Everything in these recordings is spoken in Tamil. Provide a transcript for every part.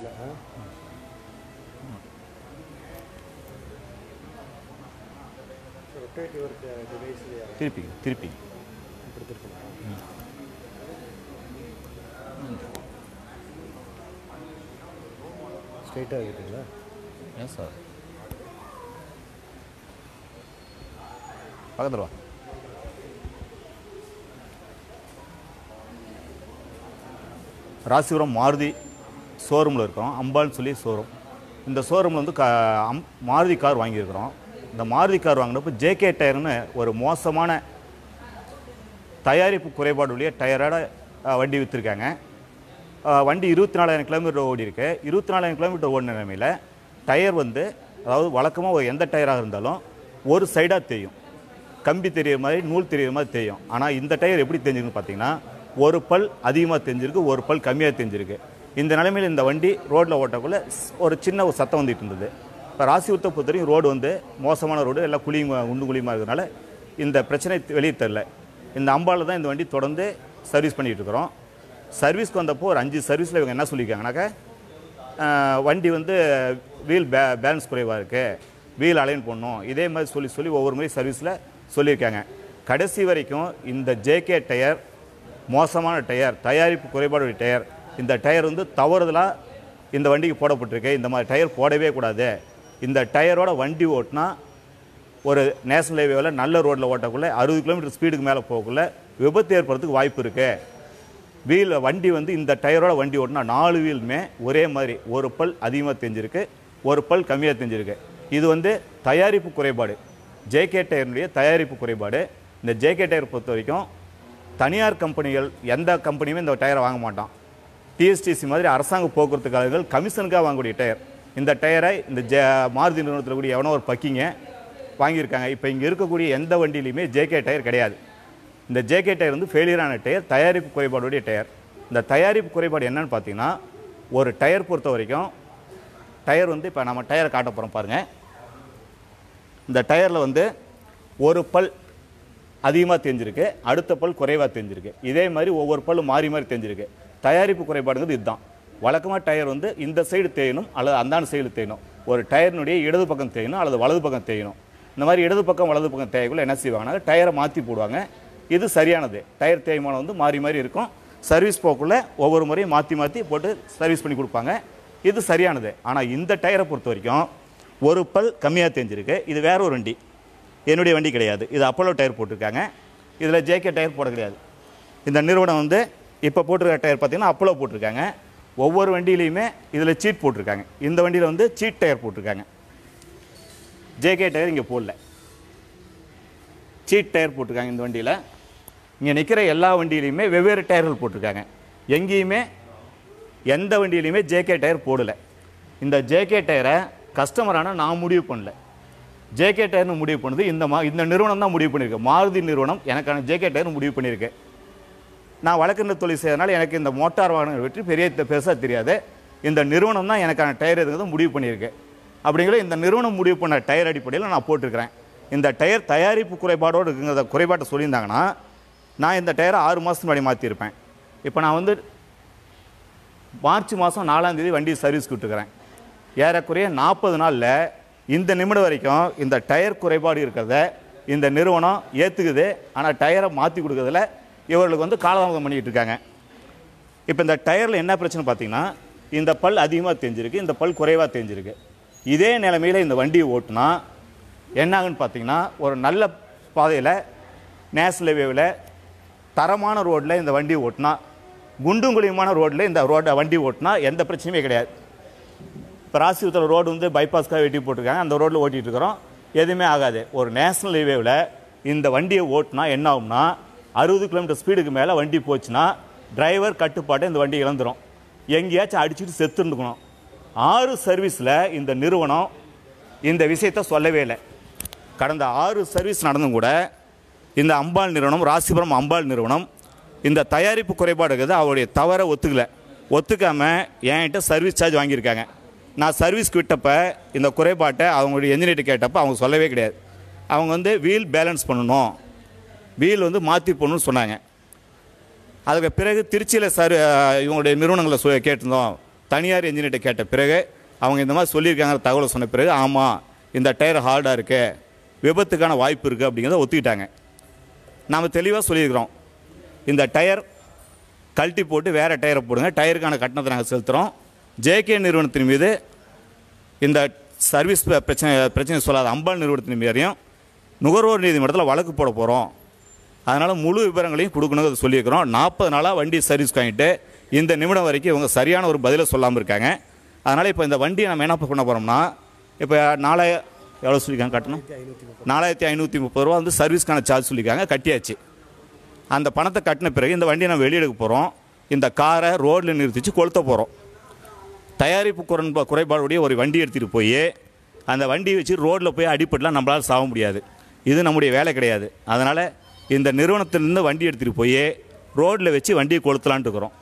இல்லை ஆ ரொட்டேட்டிவ் டிவைஸ் திருப்பி திருப்பி இப்படி திருப்பலாம் ஸ்ட்ரைட்டாக இருக்குங்களா ஏன் சார் பக்கத்தில் வா ராசிபுரம் மாருதி ஷோரூமில் இருக்கோம் அம்பாள்னு சொல்லி ஷோரூம் இந்த ஷோரூமில் வந்து க அம் மாருதி கார் வாங்கியிருக்கிறோம் இந்த மாருதி கார் வாங்கினப்போ ஜேகே டயர்னு ஒரு மோசமான தயாரிப்பு குறைபாடுடைய டயரோட அஹ், வண்டி விற்றுருக்காங்க வண்டி இருபத்தி நாலாயிரம் கிலோமீட்டர் ஓடி இருக்கு இருபத்தி நாலாயிரம் கிலோமீட்டர் ஓடின நிலைமையில் டயர் வந்து அதாவது வழக்கமாக ஒரு எந்த டயராக இருந்தாலும் ஒரு சைடாக தேயும் கம்பி தெரியுற மாதிரி நூல் தெரியுற மாதிரி தெரியும் ஆனால் இந்த டயர் எப்படி தெரிஞ்சிருக்குன்னு பார்த்தீங்கன்னா ஒரு பல் அதிகமாக தெரிஞ்சிருக்கு ஒரு பல் கம்மியாக தெரிஞ்சிருக்கு இந்த நிலைமையில் இந்த வண்டி ரோட்டில் ஓட்டக்குள்ள ஸ்- ஒரு சின்ன ஒரு சத்தம் வந்துட்டு இருந்தது இப்போ ராசிபுரத்தை பொறுத்தவரைக்கும் ரோடு வந்து மோசமான ரோடு எல்லாம் குழியுமா குண்டு குழியுமா இருக்கிறதுனால இந்த பிரச்சனை வெளியே தெரில இந்த அம்பாவில் தான் இந்த வண்டி தொடர்ந்து சர்வீஸ் பண்ணிகிட்டு இருக்கிறோம் சர்வீஸ்க்கு வந்தப்போ ஒரு அஞ்சு சர்வீஸில் இவங்க என்ன சொல்லியிருக்காங்கனாக்கா ஆஹ், வண்டி வந்து வீல் பே பேலன்ஸ் குறைவாக இருக்குது வீல் அலைன் பண்ணணும் இதே மாதிரி சொல்லி சொல்லி ஒவ்வொரு முறை சர்வீஸில் சொல்லியிருக்காங்க கடைசி வரைக்கும் இந்த ஜேகே டயர் மோசமான டயர் தயாரிப்பு குறைபாடுடைய டயர் இந்த டயர் வந்து தவறுதலாக இந்த வண்டிக்கு போடப்பட்டிருக்கு இந்த மாதிரி டயர் போடவே கூடாது இந்த டயரோட வண்டி ஓட்டினா ஒரு நேஷனல் ஹைவேவில் நல்ல ரோட்டில் ஓட்டக்குள்ள அறுபது கிலோமீட்டர் ஸ்பீடுக்கு மேலே போகக்குள்ள விபத்து ஏற்படுறதுக்கு வாய்ப்பு இருக்குது வீல் வண்டி வந்து இந்த டயரோட வண்டி ஓட்டினா நாலு வீலுமே ஒரே மாதிரி ஒரு பல் அதிகமாக தெரிஞ்சிருக்கு ஒரு பல் கம்மியாக தெரிஞ்சிருக்கு இது வந்து தயாரிப்பு குறைபாடு ஜேகே டயருடைய தயாரிப்பு குறைபாடு இந்த ஜேகே டயர் பொறுத்த வரைக்கும் தனியார் கம்பெனிகள் எந்த கம்பெனியுமே இந்த டயரை வாங்க மாட்டான் டிஎஸ்டிசி மாதிரி அரசாங்க போக்குவரத்து கழகங்கள் கமிஷனுக்காக வாங்கக்கூடிய டயர் இந்த டயரை இந்த ஜே மாருதி நிறுவனத்தில் கூடிய எவனோ ஒரு பக்கிங்க வாங்கியிருக்காங்க இப்போ இங்கே இருக்கக்கூடிய எந்த வண்டியிலையுமே ஜேகே டயர் கிடையாது இந்த ஜேகே டயர் வந்து ஃபெயிலியரான டயர் தயாரிப்பு குறைபாடுடைய டயர் இந்த தயாரிப்பு குறைபாடு என்னன்னு பார்த்தீங்கன்னா ஒரு டயர் பொறுத்த வரைக்கும் டயர் வந்து இப்போ நம்ம டயரை காட்ட போகிறோம் பாருங்கள் இந்த டயரில் வந்து ஒரு பல் அதிகமாக தெரிஞ்சிருக்கு அடுத்த பல் குறைவாக தெரிஞ்சிருக்கு இதே மாதிரி ஒவ்வொரு பல்லும் மாறி மாறி தெரிஞ்சிருக்கு தயாரிப்பு குறைபாடுங்கிறது இதுதான் வழக்கமாக டயர் வந்து இந்த சைடு தேயணும் அல்லது அந்தாண்டு சைடு தேயணும் ஒரு டயர்னுடைய இடது பக்கம் தேயணும் அல்லது வலது பக்கம் தேயணும் இந்த மாதிரி இடது பக்கம் வலது பக்கம் தேயக்குள்ள என்ன செய்வாங்கன்னா டயரை மாற்றி போடுவாங்க இது சரியானது டயர் தேய்மானம் வந்து மாறி மாறி இருக்கும் சர்வீஸ் போக்குள்ள ஒவ்வொரு முறையும் மாற்றி மாற்றி போட்டு சர்வீஸ் பண்ணி கொடுப்பாங்க இது சரியானது ஆனால் இந்த டயரை பொறுத்த வரைக்கும் ஒரு பல் கம்மியாக தெரிஞ்சிருக்கு இது வேற ஒரு வண்டி என்னுடைய வண்டி கிடையாது இது அப்போலோ டயர் போட்டிருக்காங்க இதில் ஜேகே டயர் போட கிடையாது இந்த நிறுவனம் வந்து இப்போ போட்டிருக்க டயர் பார்த்தீங்கன்னா அப்போலோ போட்டிருக்காங்க ஒவ்வொரு வண்டியிலையுமே இதில் சீட் போட்டிருக்காங்க இந்த வண்டியில் வந்து சீட் டயர் போட்டிருக்காங்க ஜேகே டயர் இங்கே போடல சீட் டயர் போட்டிருக்காங்க இந்த வண்டியில் இங்கே நிற்கிற எல்லா வண்டியிலையுமே வெவ்வேறு டயர்கள் போட்டிருக்காங்க எங்கேயுமே எந்த வண்டியிலையுமே ஜேகே டயர் போடலை இந்த ஜேகே டயரை கஸ்டமரான நான் முடிவு பண்ணல ஜேகே டயர்னு முடிவு பண்ணுது இந்த மா இந்த நிறுவனம் தான் முடிவு பண்ணியிருக்கு மாருதி நிறுவனம் எனக்கான ஜேகே டயர்னு முடிவு பண்ணியிருக்கு நான் வழக்கறிஞர் தொழில் செய்யறதுனால எனக்கு இந்த மோட்டார் வாகனங்கள் பற்றி பெரிய பெருசாக தெரியாது இந்த நிறுவனம் தான் எனக்கான டயர் இருக்கிறத முடிவு பண்ணியிருக்கு அப்படிங்கிற இந்த நிறுவனம் முடிவு பண்ண டயர் அடிப்படையில் நான் போட்டிருக்கிறேன் இந்த டயர் தயாரிப்பு குறைபாடோடு இருக்குங்கிறத குறைபாட்டை சொல்லியிருந்தாங்கன்னா நான் இந்த டயரை ஆறு மாதத்துக்கு முன்னாடி மாற்றிருப்பேன் இப்போ நான் வந்து மார்ச் மாதம் நாலாம் தேதி வண்டி சர்வீஸ்க்கு விட்டுருக்கிறேன் ஏறக்குறைய நாற்பது நாளில் இந்த நிமிடம் வரைக்கும் இந்த டயர் குறைபாடு இருக்கிறத இந்த நிறுவனம் ஏற்றுக்குது ஆனால் டயரை மாற்றி கொடுக்கறதுல இவர்களுக்கு வந்து காலதாமதம் பண்ணிக்கிட்டு இருக்காங்க இப்போ இந்த டயரில் என்ன பிரச்சனை பார்த்தீங்கன்னா இந்த பல் அதிகமாக தெரிஞ்சிருக்கு இந்த பல் குறைவாக தெரிஞ்சிருக்கு இதே நிலைமையில் இந்த வண்டியை ஓட்டுனா என்னாகுன்னு பார்த்தீங்கன்னா ஒரு நல்ல பாதையில் நேஷனல் ஹைவேவில் தரமான ரோட்டில் இந்த வண்டி ஓட்டினா குண்டும் குழியுமான ரோட்டில் இந்த ரோட்டை வண்டி ஓட்டினா எந்த பிரச்சனையுமே கிடையாது இப்போ ராசிபுரத்தில் ரோடு வந்து பைபாஸ்க்காக வெட்டி போட்டிருக்காங்க அந்த ரோட்டில் ஓட்டிகிட்டு இருக்கிறோம் எதுவுமே ஆகாது ஒரு நேஷனல் ஹைவேவில் இந்த வண்டியை ஓட்டினா என்ன ஆகும்னா அறுபது கிலோமீட்டர் ஸ்பீடுக்கு மேலே வண்டி போச்சுன்னா டிரைவர் கட்டுப்பாட்டை இந்த வண்டி இழந்துரும் எங்கேயாச்சும் அடிச்சுட்டு செத்துருந்துக்கணும் ஆறு சர்வீஸில் இந்த நிறுவனம் இந்த விஷயத்த சொல்லவே இல்லை கடந்த ஆறு சர்வீஸ் நடந்தும் கூட இந்த அம்பாள் நிறுவனம் ராசிபுரம் அம்பாள் நிறுவனம் இந்த தயாரிப்பு குறைபாடு இருக்குது அவருடைய தவறை ஒத்துக்கல ஒத்துக்காம என்கிட்ட சர்வீஸ் சார்ஜ் வாங்கியிருக்காங்க நான் சர்வீஸ்க்கு விட்டப்ப இந்த குறைபாட்டை அவங்களுடைய என்ஜினியர்கிட்ட கேட்டப்ப அவங்க சொல்லவே கிடையாது அவங்க வந்து வீல் பேலன்ஸ் பண்ணணும் வீல் வந்து மாற்றி போடணும்னு சொன்னாங்க அதுக்கு பிறகு திருச்சியில் சார் இவங்களுடைய நிறுவனங்களை சொ கேட்டிருந்தோம் தனியார் என்ஜினியர்கிட்ட கேட்ட பிறகு அவங்க இந்த மாதிரி சொல்லியிருக்காங்க தகவலை சொன்ன பிறகு ஆமாம் இந்த டயர் ஹார்டாக இருக்கு விபத்துக்கான வாய்ப்பு இருக்குது அப்படிங்கிறத ஒத்துக்கிட்டாங்க நாம் தெளிவாக சொல்லியிருக்கிறோம் இந்த டயர் கழட்டி போட்டு வேறு டயரை போடுங்க டயருக்கான கட்டணத்தை நாங்கள் செலுத்துகிறோம் ஜேகே நிறுவனத்தின் மீது இந்த சர்வீஸ் ப- பிரச்சனை பிரச்சனை சொல்லாத அம்பாள் நிறுவனத்தின் மீதையும் நுகர்வோர் நீதிமன்றத்தில் வழக்கு போட போகிறோம் அதனால் முழு விவரங்களையும் கொடுக்கணுங்கிறத சொல்லியிருக்கிறோம் நாற்பது நாளாக வண்டி சர்வீஸ் வாங்கிட்டு இந்த நிமிடம் வரைக்கும் இவங்க சரியான ஒரு பதிலை சொல்லாமல் இருக்காங்க அதனால் இப்போ இந்த வண்டியை நம்ம என்ன பண்ண போகிறோம்னா இப்போ நாளைய எவ்வளோ சொல்லியிருக்காங்க கட்டணம் ஐநூற்றி முப்பது நாலாயிரத்தி ஐநூற்றி முப்பது ரூபா வந்து சர்வீஸ்க்கான சார்ஜ் சொல்லியிருக்காங்க கட்டியாச்சு அந்த பணத்தை கட்டின பிறகு இந்த வண்டியை நம்ம வெளியெடுக்க போகிறோம் இந்த காரை ரோட்டில் நிறுத்திச்சு கொளுத்த போகிறோம் தயாரிப்பு குறைபா குறைபாடுடைய ஒரு வண்டி எடுத்துகிட்டு போய் அந்த வண்டியை வச்சு ரோட்டில் போய் அடிப்பட்டுலாம் நம்மளால் சாக முடியாது இது நம்முடைய வேலை கிடையாது அதனால் இந்த நிறுவனத்திலிருந்து வண்டி எடுத்துகிட்டு போய் ரோட்டில் வச்சு வண்டியை கொளுத்தலான்ட்டு இருக்கிறோம்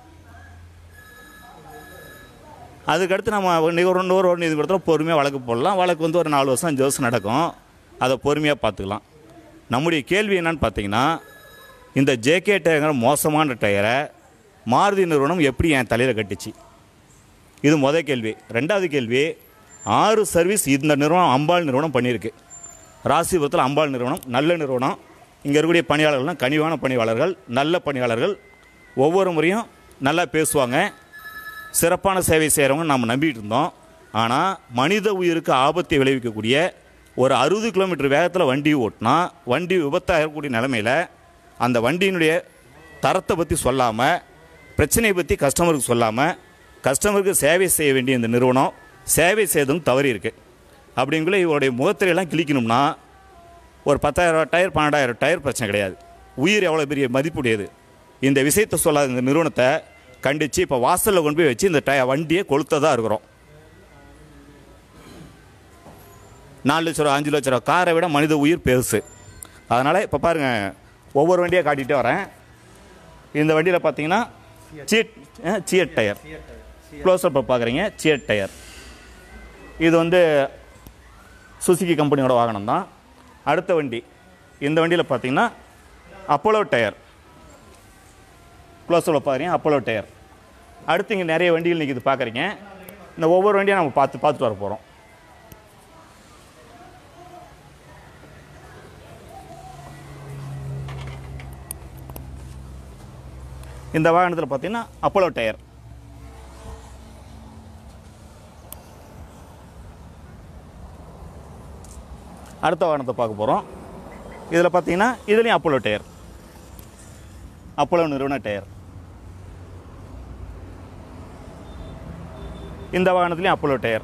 அதுக்கடுத்து நம்ம நுகர்வோர் நுகர்வோர் நீதிமன்றத்தில் பொறுமையாக வழக்கு போடலாம் வழக்கு வந்து ஒரு நாலு வருஷம் அஞ்சு வருஷம் நடக்கும் அதை பொறுமையாக பார்த்துக்கலாம் நம்முடைய கேள்வி என்னன்னு பார்த்தீங்கன்னா இந்த ஜேகே டயருங்கிற மோசமான டயரை மாருதி நிறுவனம் எப்படி என் தலையில் கட்டுச்சு இது முதல் கேள்வி ரெண்டாவது கேள்வி ஆறு சர்வீஸ் இந்த நிறுவனம் அம்பாள் நிறுவனம் பண்ணியிருக்கு ராசிபுரத்தில் அம்பாள் நிறுவனம் நல்ல நிறுவனம் இங்கே இருக்கக்கூடிய பணியாளர்கள்லாம் கனிவான பணியாளர்கள் நல்ல பணியாளர்கள் ஒவ்வொரு முறையும் நல்லா பேசுவாங்க சிறப்பான சேவை செய்கிறவங்க நாம் நம்பிட்டு இருந்தோம் ஆனால் மனித உயிருக்கு ஆபத்தை விளைவிக்கக்கூடிய ஒரு அறுபது கிலோமீட்டர் வேகத்தில் வண்டி ஓட்டினா வண்டி விபத்தாகக்கூடிய நிலமையில் அந்த வண்டியினுடைய தரத்தை பற்றி சொல்லாமல் பிரச்சனையை பற்றி கஸ்டமருக்கு சொல்லாமல் கஸ்டமருக்கு சேவை செய்ய வேண்டிய இந்த நிறுவனம் சேவை செய்ததும் தவறி இருக்குது அப்படிங்குள்ள இவருடைய முகத்திரையெல்லாம் கிழிக்கணும்னா ஒரு பத்தாயிரம் டயர் பன்னெண்டாயிரம் டயர் பிரச்சனை கிடையாது உயிர் எவ்வளோ பெரிய மதிப்புடையது இந்த விஷயத்தை சொல்லாத இந்த நிறுவனத்தை கண்டித்து இப்போ வாசலில் கொண்டு போய் வச்சு இந்த டய வண்டியை கொளுத்ததாக இருக்கிறோம் நாலு லட்ச ரூபா அஞ்சு லட்ச ரூபா காரை விட மனித உயிர் பெருசு அதனால் இப்போ பாருங்கள் ஒவ்வொரு வண்டியாக காட்டிகிட்டே வரேன் இந்த வண்டியில் பார்த்தீங்கன்னா சீட் சியட் டயர் க்ளோஸ் இப்போ பார்க்குறீங்க சியட் டயர் இது வந்து சுசுகி கம்பெனியோட வாகனம் தான் அடுத்த வண்டி இந்த வண்டியில் பார்த்தீங்கன்னா அப்போலோ டயர் க்ளோஸில் பார்க்குறீங்க அப்போலோ டயர் அடுத்து இங்கே நிறைய வண்டிகள் நிற்கிது பார்க்குறீங்க இந்த ஒவ்வொரு வண்டியும் நம்ம பார்த்து பார்த்துட்டு வர போகிறோம் இந்த வாகனத்தில் பார்த்தீங்கன்னா அப்போலோ டயர் அடுத்த வாகனத்தை பார்க்க போகிறோம் இதில் பார்த்தீங்கன்னா இதுலேயும் அப்போலோ டயர் அப்போலோ நிறுவன டயர் இந்த வாகனத்துலேயும் அப்போலோ டயர்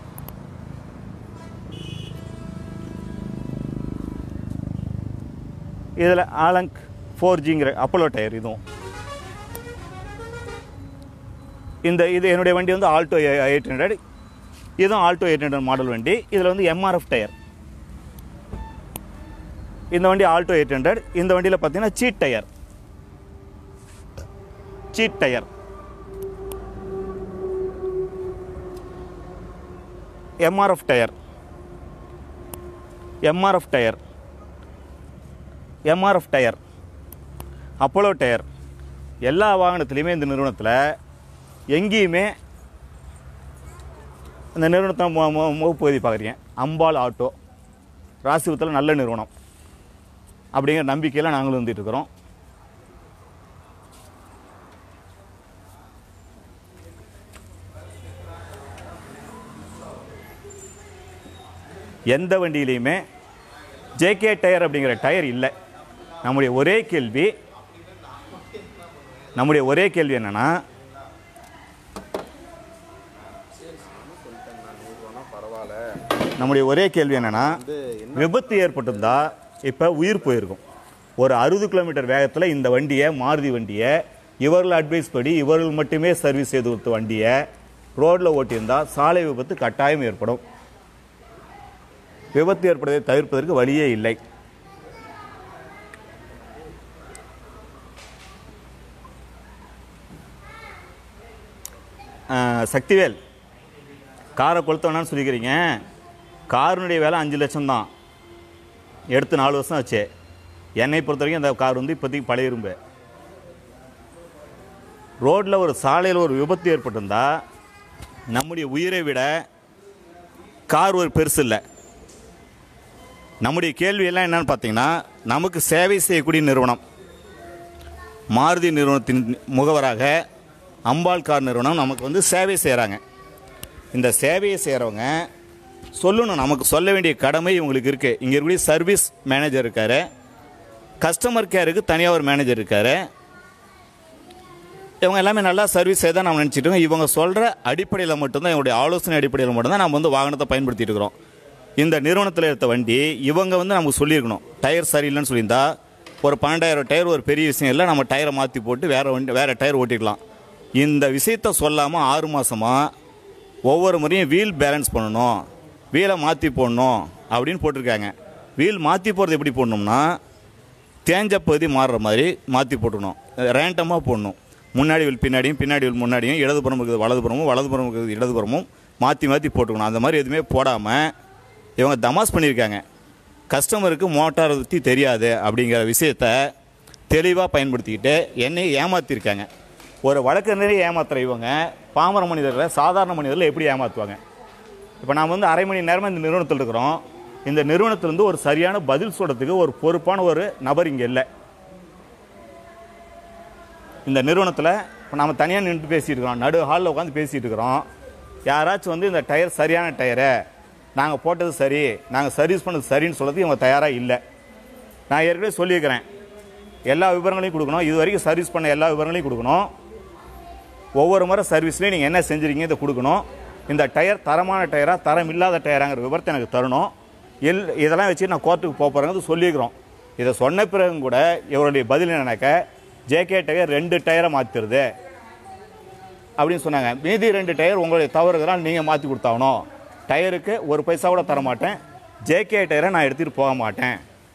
இதில் ஆலங்க் ஃபோர் ஜிங்கிற அப்போலோ டயர் இதுவும் இந்த இது என்னுடைய வண்டி வந்து ஆல்டோ எயிட் ஹண்ட்ரட் இதுவும் ஆல்டோ எயிட் ஹண்ட்ரட் மாடல் வண்டி இதில் வந்து எம்ஆர்எஃப் டயர் இந்த வண்டி ஆல்டோ எயிட் ஹண்ட்ரட் இந்த வண்டியில் பார்த்தீங்கன்னா CEAT tyre CEAT tyre MRF tyre MRF tyre MRF tyre Apollo tyre எல்லா வாகனத்துலேயுமே இந்த நிறுவனத்தில் எங்கேயுமே இந்த நிறுவனத்தை மு- மு- முகப்பகுதி பார்க்குறீங்க அம்பாள் ஆட்டோ ராசிபுரத்தில் நல்ல நிறுவனம் அப்படிங்கிற நம்பிக்கையில் நாங்களும் வந்துட்டு இருக்கிறோம் எந்த வண்டியிலையுமே ஜேகே டயர் அப்படிங்கிற டயர் இல்லை நம்முடைய ஒரே கேள்வி நம்முடைய ஒரே கேள்வி என்னன்னா நம்முடைய ஒரே கேள்வி என்னன்னா விபத்து ஏற்பட்டிருந்தா இப்போ உயிர் போயிருக்கும் ஒரு அறுபது கிலோமீட்டர் வேகத்தில் இந்த வண்டியை மாருதி வண்டியை இவர்கள் அட்வைஸ் படி இவர்கள் மட்டுமே சர்வீஸ் செய்து கொடுத்த வண்டியை ரோட்டில் ஓட்டியிருந்தா சாலை விபத்து கட்டாயம் ஏற்படும் விபத்து ஏற்படுவதை தவிர்ப்பதற்கு வழியே இல்லை ஆஹ், சக்திவேல் காரை கொளுத்தவனான்னு சொல்லிக்கிறீங்க காரினுடைய விலை அஞ்சு லட்சம் தான் எடுத்து நாலு வருஷம் ஆச்சு என்னை பொறுத்த வரைக்கும் அந்த கார் வந்து இப்போதைக்கு பழைய இரும்பு ரோட்டில் ஒரு சாலையில் ஒரு விபத்து ஏற்பட்டிருந்தா நம்முடைய உயிரை விட கார் ஒரு பெருசு இல்லை நம்முடைய கேள்வி எல்லாம் என்னன்னு பார்த்தீங்கன்னா நமக்கு சேவை செய்யக்கூடிய நிறுவனம் மாருதி நிறுவனத்தின் முகவராக அம்பாள் கார் நிறுவனம் நமக்கு வந்து சேவை செய்கிறாங்க இந்த சேவையை செய்கிறவங்க சொல்லணும் நமக்கு சொல்ல வேண்டிய கடமை இவங்களுக்கு இருக்குது இங்கே இருக்கக்கூடிய சர்வீஸ் மேனேஜர் இருக்கார் கஸ்டமர் கேருக்கு தனியாக ஒரு மேனேஜர் இருக்கார் இவங்க எல்லாமே நல்லா சர்வீஸ் செய்ய தான் நம்ம நினச்சிட்டு இருக்கோம் இவங்க சொல்கிற அடிப்படையில் மட்டும்தான் இவங்களுடைய ஆலோசனை அடிப்படையில் மட்டும்தான் நம்ம வந்து வாகனத்தை பயன்படுத்திட்டு இருக்கிறோம் இந்த நிறுவனத்தில் எடுத்த வண்டி இவங்க வந்து நமக்கு சொல்லியிருக்கணும் டயர் சரியில்லைன்னு சொல்லியிருந்தா ஒரு பன்னெண்டாயிரம் டயர் ஒரு பெரிய விஷயம் இல்லை நம்ம டயரை மாற்றி போட்டு வேறு வண்டி வேறு டயர் ஓட்டிக்கலாம் இந்த விஷயத்த சொல்லாமல் ஆறு மாதமாக ஒவ்வொரு முறையும் வீல் பேலன்ஸ் பண்ணணும் வீலை மாற்றி போடணும் அப்படின்னு போட்டிருக்காங்க வீல் மாற்றி போகிறது எப்படி போடணும்னா தேஞ்ச பகுதி மாறுற மாதிரி மாற்றி போட்டுக்கணும் ரேண்டமாக போடணும் முன்னாடி வில் பின்னாடியும் பின்னாடி வில் முன்னாடியும் இடதுபுறம் இருக்குது வலதுபுறமும் வலதுபுறம் இருக்குது இடதுபுறமும் மாற்றி மாற்றி போட்டுக்கணும் அந்த மாதிரி எதுவுமே போடாமல் இவங்க தமாஸ் பண்ணியிருக்காங்க கஸ்டமருக்கு மோட்டார் பற்றி தெரியாது அப்படிங்கிற விஷயத்த தெளிவாக பயன்படுத்திக்கிட்டு என்னை ஏமாற்றிருக்காங்க ஒரு வழக்கறிஞரை ஏமாத்துற இவங்க பாமர மனிதர்களை சாதாரண மனிதர்களை எப்படி ஏமாற்றுவாங்க இப்போ நாம் வந்து அரை மணி நேரமாக இந்த நிறுவனத்தில் இருக்கிறோம் இந்த நிறுவனத்திலேருந்து ஒரு சரியான பதில் சொல்கிறதுக்கு ஒரு பொறுப்பான ஒரு நபர் இங்கே இல்லை இந்த நிறுவனத்தில் இப்போ நம்ம தனியாக நின்று பேசிட்டு இருக்கிறோம் நடு ஹாலில் உட்காந்து பேசிகிட்டு இருக்கிறோம் யாராச்சும் வந்து இந்த டயர் சரியான டயரு நாங்கள் போட்டது சரி நாங்கள் சர்வீஸ் பண்ணது சரின்னு சொல்கிறது இவங்க தயாராக இல்லை நான் ஏற்கனவே சொல்லியிருக்கிறேன் எல்லா விவரங்களையும் கொடுக்கணும் இது வரைக்கும் சர்வீஸ் பண்ண எல்லா விவரங்களையும் கொடுக்கணும் ஒவ்வொரு முறை சர்வீஸ்லேயும் நீங்கள் என்ன செஞ்சுருக்கீங்க இதை கொடுக்கணும் இந்த டயர் தரமான டயரா தரம் இல்லாத டயராங்கிற விவரத்தை எனக்கு தரணும் எல் இதெல்லாம் வச்சு நான் கோர்ட்டுக்கு போக போகிறேங்கிறது சொல்லியிருக்கிறோம் இதை சொன்ன பிறகும் கூட இவருடைய பதில் என்னன்னாக்க ஜேகே டயர் ரெண்டு டயரை மாற்றிடுது அப்படின்னு சொன்னாங்க மீதி ரெண்டு டயர் உங்களுடைய தவறுகளால் நீங்கள் மாற்றி கொடுத்தாகணும் டயருக்கு ஒரு பைசா கூட தர மாட்டேன் ஜேகே டயரை நான் எடுத்துகிட்டு போக மாட்டேன்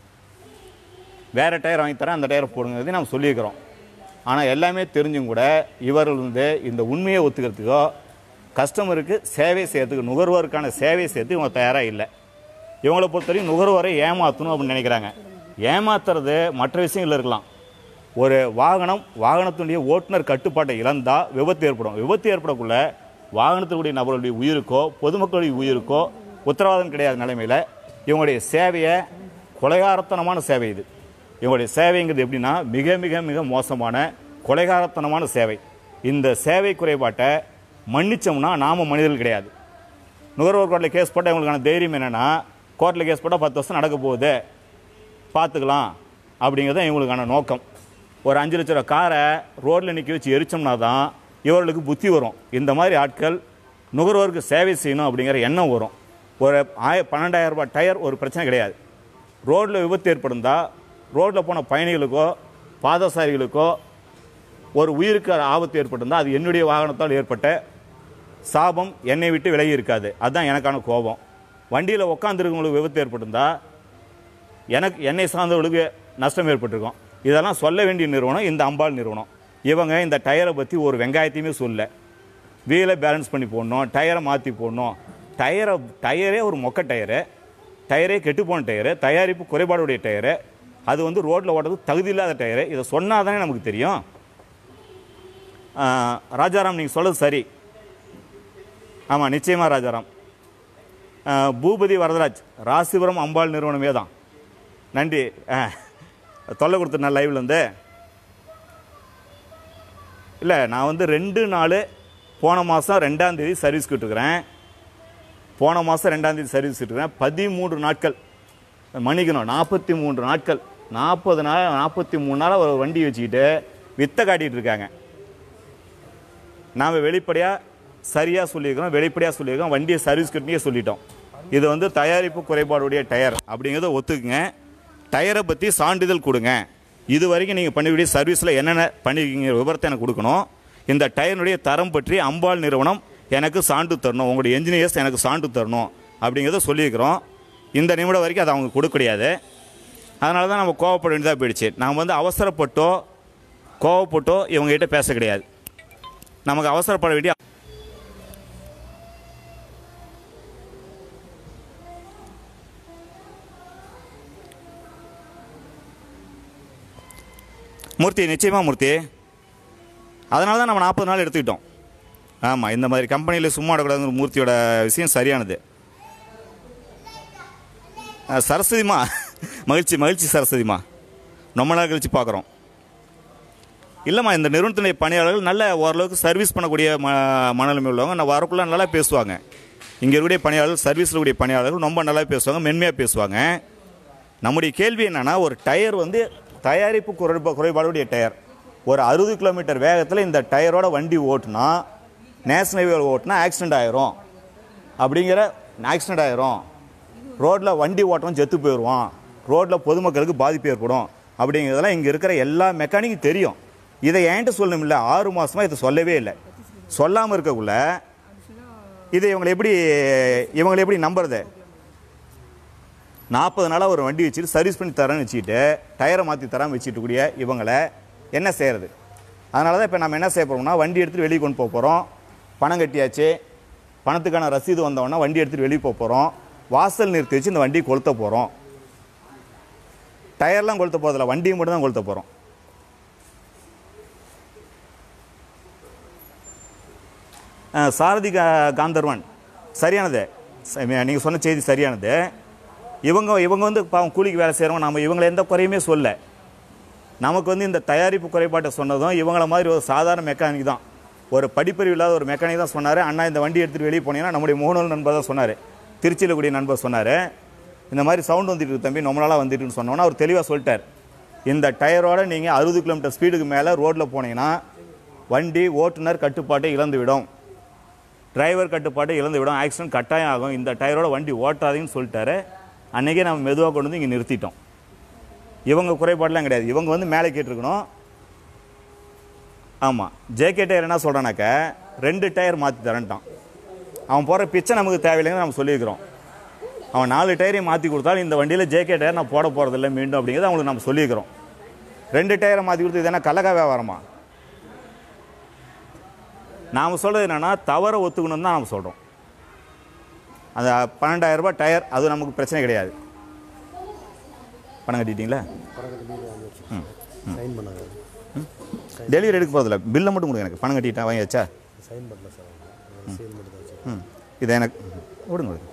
வேறு டயர் வாங்கி தரேன் அந்த டயரை போடுங்கிறது நம்ம சொல்லியிருக்கிறோம் ஆனால் எல்லாமே தெரிஞ்சும் கூட இவர்கள் வந்து இந்த உண்மையை ஒத்துக்கிறதுக்கோ கஸ்டமருக்கு சேவை செய்யறதுக்கு நுகர்வோருக்கான சேவை செய்யறதுக்கு இவங்க தயாராக இல்லை இவங்களை பொறுத்தவரைக்கும் நுகர்வோரை ஏமாற்றணும் அப்படின்னு நினைக்கிறாங்க ஏமாத்துறது மற்ற விஷயங்கள் இருக்கலாம் ஒரு வாகனம் வாகனத்தினுடைய ஓட்டுநர் கட்டுப்பாட்டை இழந்தால் விபத்து ஏற்படும் விபத்து ஏற்படக்குள்ள வாகனத்தினுடைய நபர்களுடைய உயிருக்கோ பொதுமக்களுடைய உயிருக்கோ உத்தரவாதம் கிடையாத நிலைமையில் இவங்களுடைய சேவையை கொலைகாரத்தனமான சேவை இது இவங்களுடைய சேவைங்கிறது எப்படின்னா மிக மிக மிக மோசமான கொலைகாரத்தனமான சேவை இந்த சேவை குறைபாட்டை மன்னிச்சோம்னா நாம மனிதர்கள் கிடையாது நுகர்வோர் கோர்ட்டில் கேஸ் போட்டால் இவங்களுக்கான தைரியம் என்னென்னா கோர்ட்டில் கேஸ் போட்டால் பத்து வருஷம் நடக்க போகுது பார்த்துக்கலாம் அப்படிங்கிறது தான் இவங்களுக்கான நோக்கம் ஒரு அஞ்சு லட்ச ரூபா காரை ரோட்டில் நிற்க வச்சு எரிச்சோம்னா தான் இவர்களுக்கு புத்தி வரும் இந்த மாதிரி ஆட்கள் நுகர்வோருக்கு சேவை செய்யணும் அப்படிங்கிற எண்ணம் வரும் ஒரு ஆய பன்னெண்டாயிரம் ரூபாய் டயர் ஒரு பிரச்சனை கிடையாது ரோட்டில் விபத்து ஏற்படுந்தா ரோட்டில் போன பயணிகளுக்கோ பாதசாரிகளுக்கோ ஒரு உயிருக்கு ஆபத்து ஏற்பட்டிருந்தால் அது என்னுடைய வாகனத்தால் ஏற்பட்ட சாபம் என்னை விட்டு விலகி இருக்காது அதுதான் எனக்கான கோபம் வண்டியில் உட்காந்துருக்கவங்களுக்கு விபத்து ஏற்பட்டிருந்தா எனக்கு என்னை சார்ந்தவர்களுக்கு நஷ்டம் ஏற்பட்டிருக்கும் இதெல்லாம் சொல்ல வேண்டிய நிறுவனம் இந்த அம்பாள் நிறுவனம் இவங்க இந்த டயரை பற்றி ஒரு வெங்காயத்தையுமே சொல்ல வீலை பேலன்ஸ் பண்ணி போடணும் டயரை மாற்றி போடணும் டயரை டயரே ஒரு மொக்க டயரு டயரே கெட்டுப்போன டயரு தயாரிப்பு குறைபாடுடைய டயரு அது வந்து ரோட்டில் ஓட்டுறது தகுதி இல்லாத டயரு இதை சொன்னால் தானே நமக்கு தெரியும் ஆ, ராஜாராம் நீங்கள் சொல்கிறது சரி ஆமாம் நிச்சயமாக ராஜாராம் ஆ, பூபதி வரதராஜ் ராசிபுரம் அம்பாள் நிறுவனமே தான் நன்றி ஆ, தொல்லை கொடுத்துருந்தேன் லைவ்ல இருந்து இல்லை நான் வந்து ரெண்டு நாள் போன மாதம் ரெண்டாம் தேதி சர்வீஸ் விட்டுருக்கிறேன் போன மாதம் ரெண்டாம் தேதி சர்வீஸ் விட்டுருக்கிறேன் பதிமூன்று நாட்கள் மன்னிக்கணும் நாற்பத்தி மூன்று நாட்கள் நாற்பது நாள் நாற்பத்தி மூணு நாளாக ஒரு வண்டி வச்சுக்கிட்டு வித்தை காட்டிகிட்டு இருக்காங்க நாம் வெளிப்படையாக சரியாக சொல்லியிருக்கிறோம் வெளிப்படையாக சொல்லியிருக்கோம் வண்டியை சர்வீஸ் கட்டியே சொல்லிட்டோம் இது வந்து தயாரிப்பு குறைபாடுடைய டயர் அப்படிங்கிறத ஒத்துக்குங்க டயரை பற்றி சான்றிதழ் கொடுங்க இது வரைக்கும் நீங்கள் பண்ணக்கூடிய சர்வீஸில் என்னென்ன பண்ணியிருக்கீங்க விவரத்தை எனக்கு கொடுக்கணும் இந்த டயருடைய தரம் பற்றி அம்பாள் நிறுவனம் எனக்கு சான்று தரணும் உங்களுடைய என்ஜினியர்ஸ் எனக்கு சான்று தரணும் அப்படிங்கிறத சொல்லியிருக்கிறோம் இந்த நிமிடம் வரைக்கும் அதை அவங்க கொடுக்க கிடையாது அதனால தான் நம்ம கோவப்பட வேண்டியதாக போயிடுச்சு நாம் வந்து அவசரப்பட்டோ கோவப்பட்டோ இவங்ககிட்ட பேச கிடையாது நமக்கு அவசரப்பட வேண்டிய மூர்த்தி நிச்சயமா மூர்த்தி அதனால தான் நம்ம நாற்பது நாள் எடுத்துக்கிட்டோம் ஆமாம் இந்த மாதிரி கம்பெனியில் சும்மா விடக்கூடாதுங்கிற மூர்த்தியோட விஷயம் சரியானது ஆ, சரஸ்வதிமா மகிழ்ச்சி மகிழ்ச்சி சரஸ்வதிமா ரொம்ப நாள் கழித்து பார்க்குறோம் இல்லைம்மா இந்த நிறுவனத்தினுடைய பணியாளர்கள் நல்ல ஓரளவுக்கு சர்வீஸ் பண்ணக்கூடிய ம மனநிலைமை உள்ளவங்க நான் வரக்குள்ள நல்லா பேசுவாங்க இங்கே இருக்கக்கூடிய பணியாளர்கள் சர்வீஸில் கூடிய பணியாளர்கள் ரொம்ப நல்லா பேசுவாங்க மென்மையாக பேசுவாங்க நம்முடைய கேள்வி என்னென்னா ஒரு டயர் வந்து தயாரிப்பு குறைபா குறைபாடுடைய டயர் ஒரு அறுபது கிலோமீட்டர் வேகத்தில் இந்த டயரோட வண்டி ஓட்டுனா நேஷனல் ஹைவேல ஓட்டுனா ஆக்சிடென்ட் ஆயிரும் அப்படிங்கிற ஆக்சிடென்ட் ஆயிரும் ரோட்டில் வண்டி ஓட்டுறோம் செத்து போயிடுவான் ரோட்டில் பொதுமக்களுக்கு பாதிப்பு ஏற்படும் அப்படிங்கிறதெல்லாம் இங்கே இருக்கிற எல்லா மெக்கானிக்கும் தெரியும் இதை என்கிட்ட சொல்லணும் இல்லை ஆறு மாதமாக இதை சொல்லவே இல்லை சொல்லாமல் இருக்கக்குள்ள இதை இவங்களை எப்படி இவங்களை எப்படி நம்புறது நாற்பது நாளாக ஒரு வண்டி வச்சுட்டு சர்வீஸ் பண்ணி தரேன்னு வச்சுக்கிட்டு டயரை மாற்றி தராமல் வச்சுட்டு கூடிய இவங்களை என்ன செய்கிறது அதனால தான் இப்போ நம்ம என்ன செய்ய போகிறோம்னா வண்டி எடுத்துகிட்டு வெளியே கொண்டு போக போகிறோம் பணம் கட்டியாச்சு பணத்துக்கான ரசீது வந்தவொடனே வண்டி எடுத்துகிட்டு வெளியே போக போகிறோம் வாசல் நிறுத்தி வச்சு இந்த வண்டியை கொளுத்த போகிறோம் டயர்லாம் கொளுத்த போகிறதில்ல வண்டியை மட்டும் தான் கொளுத்த போகிறோம் சாரதி கா- காந்தர்வன் சரியானது நீங்கள் சொன்ன செய்தி சரியானது இவங்க இவங்க வந்து பாவம் கூலிக்கு வேலை செய்கிறவங்க நம்ம இவங்களை எந்த குறையுமே சொல்ல நமக்கு வந்து இந்த தயாரிப்பு குறைபாட்டை சொன்னதும் இவங்கள மாதிரி ஒரு சாதாரண மெக்கானிக் தான் ஒரு படிப்பறிவு இல்லாத ஒரு மெக்கானிக் தான் சொன்னார் அண்ணா இந்த வண்டி எடுத்துகிட்டு வெளியே போனீங்கன்னா நம்முடைய முகநூல் நண்பர் தான் சொன்னார் திருச்சியில் கூடிய நண்பர் சொன்னார் இந்த மாதிரி சவுண்ட் வந்துட்டு இருக்கு தம்பி ரொம்ப நாளாக வந்துட்டுன்னு சொன்னோன்னா அவர் தெளிவாக சொல்லிட்டார் இந்த டயரோட நீங்கள் அறுபது கிலோமீட்டர் ஸ்பீடுக்கு மேலே ரோட்டில் போனீங்கன்னா வண்டி ஓட்டுநர் கட்டுப்பாட்டை இழந்துவிடும் டிரைவர் கட்டுப்பாட்டை இழந்துவிடும் ஆக்சிடென்ட் கட்டாயம் ஆகும் இந்த டயரோட வண்டி ஓட்டாதீங்கன்னு சொல்லிட்டாரு அன்றைக்கே நம்ம மெதுவாக கொண்டு வந்து இங்கே நிறுத்திட்டோம் இவங்க குறைபாடெலாம் கிடையாது இவங்க வந்து மேலே கேட்டிருக்கணும் ஆமாம் ஜேகே டயர் என்ன சொல்கிறானாக்க ரெண்டு டயர் மாற்றி தரேன்ட்டான் அவன் போகிற பிச்சை நமக்கு தேவையில்லைன்னு நம்ம சொல்லியிருக்கிறோம் அவன் நாலு டயரையும் மாற்றி கொடுத்தாலும் இந்த வண்டியில் ஜேகே டயர் நான் போட போகிறதில்ல மீண்டும் அப்படிங்கிறத அவங்களுக்கு நம்ம சொல்லியிருக்கிறோம் ரெண்டு டயரை மாற்றி கொடுத்து இது என்ன கலகா வியாபாரமா நாம் சொல்கிறது என்னென்னா தவறை ஒத்துக்கணும்னு தான் நாம் சொல்கிறோம் அந்த பன்னெண்டாயிரம் ரூபாய் டயர் அது நமக்கு பிரச்சனை கிடையாது பணம் கட்டிட்டீங்களா பணம் கட்டி வீடு வாங்கி வச்சு சைன் பண்ணாங்க டெலிவரி எடுக்க போகிறதில்ல பில்லை மட்டும் கொடுங்க எனக்கு பணம் கட்டிட்டேன் வாங்கியாச்சா சைன் பண்ணல சார் அவங்க சீல் மட்டும் தான் வச்சு ம் இதை எனக்கு விடுங்க விடுங்க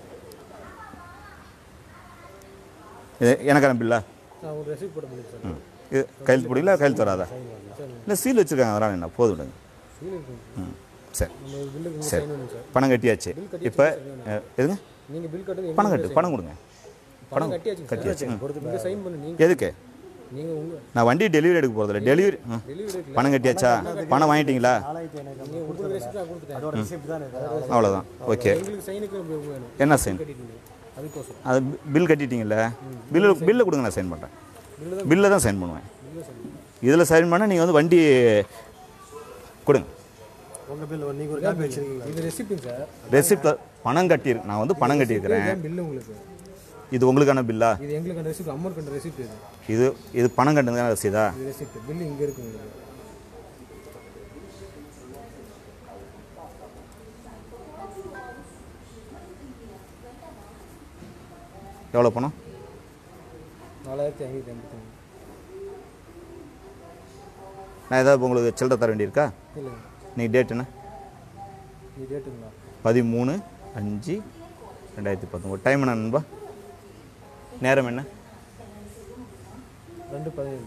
இது எனக்கான பில்லா நான் ஒரு ரெசிப்ட் போட முடியும் சார் ம் இது கையெழுத்து போடுங்களா கையெழுத்து வராதா சைன் பண்ணல சார் இல்லை சீல் வச்சுருக்காங்க அதனால் என்ன போதும் விடுங்க சீல் இருக்கு ம் சரி நம்ம பில்லுக்கு சரி சைன் பண்ணணும் சார் பணம் கட்டியாச்சு இப்போ எதுங்க நீங்கள் பில் கட்டுறது பணம் கட்டு பணம் கொடுங்க பணம் கட்டியாச்சு கட்டியாச்சு ம். நீங்கள் சைன் பண்ணு நீங்கள் எதுக்கு நீங்கள் உங்கள் நான் வண்டி டெலிவரி எடுக்க போகிறதில்ல டெலிவரி ம். டெலிவரி பணம் கட்டியாச்சா பணம் வாங்கிட்டீங்களா நீங்கள் உங்களுக்கு ரெசிப்ட் நான் கொடுத்துட்டேன் அதோட ரெசிப்ட் தான் அவ்வளோதான் ஓகே எங்களுக்கு சைனுக்கு வேணும் என்ன சைன் கட்டிட்டீங்க அதுக்கோசரம் அது பில் கட்டிட்டீங்கல்ல பில்லு பில்லை கொடுங்க நான் சைன் பண்ணுறேன் பில்லை தான் சைன் பண்ணுவேன் இல்லை சார் இதில் சைன் பண்ணால் நீங்கள் வந்து வண்டி கொடுங்க உங்கள் பில் நீங்கள் ஒரு காப்பி வச்சிருக்கீங்க இது ரெசிப்ட்டுங்க சார் ரெசிப்ட் பணம் கட்டியிருக்கு நான் வந்து பணம் கட்டியிருக்கிறேன் இதுதான் பில்லு உங்களுக்கு இது உங்களுக்கான பில்லா இது எங்களுக்கு அந்த ரெசிப்ட் அமௌண்ட் கண்ட ரெசிப்ட் இது இது இது பணம் கட்டுனதுக்கான ரசீதா இது ரெசிப்ட் பில்லு இங்கே இருக்கு உங்களுக்கு எவ்வளோ பணம் நாலாயிரத்தி ஐநூற்றி ஐம்பத்தி மூணு நான் ஏதாவது உங்களுக்கு சில்லறை தர வேண்டியிருக்கா இல்லை இன்னைக்கு டேட் என்ன இது டேட்டுங்களா பதிமூணு அஞ்சு ரெண்டாயிரத்தி பத்தொம்பது டைம் என்ன நண்பா நேரம் என்ன ரெண்டு பதினேழு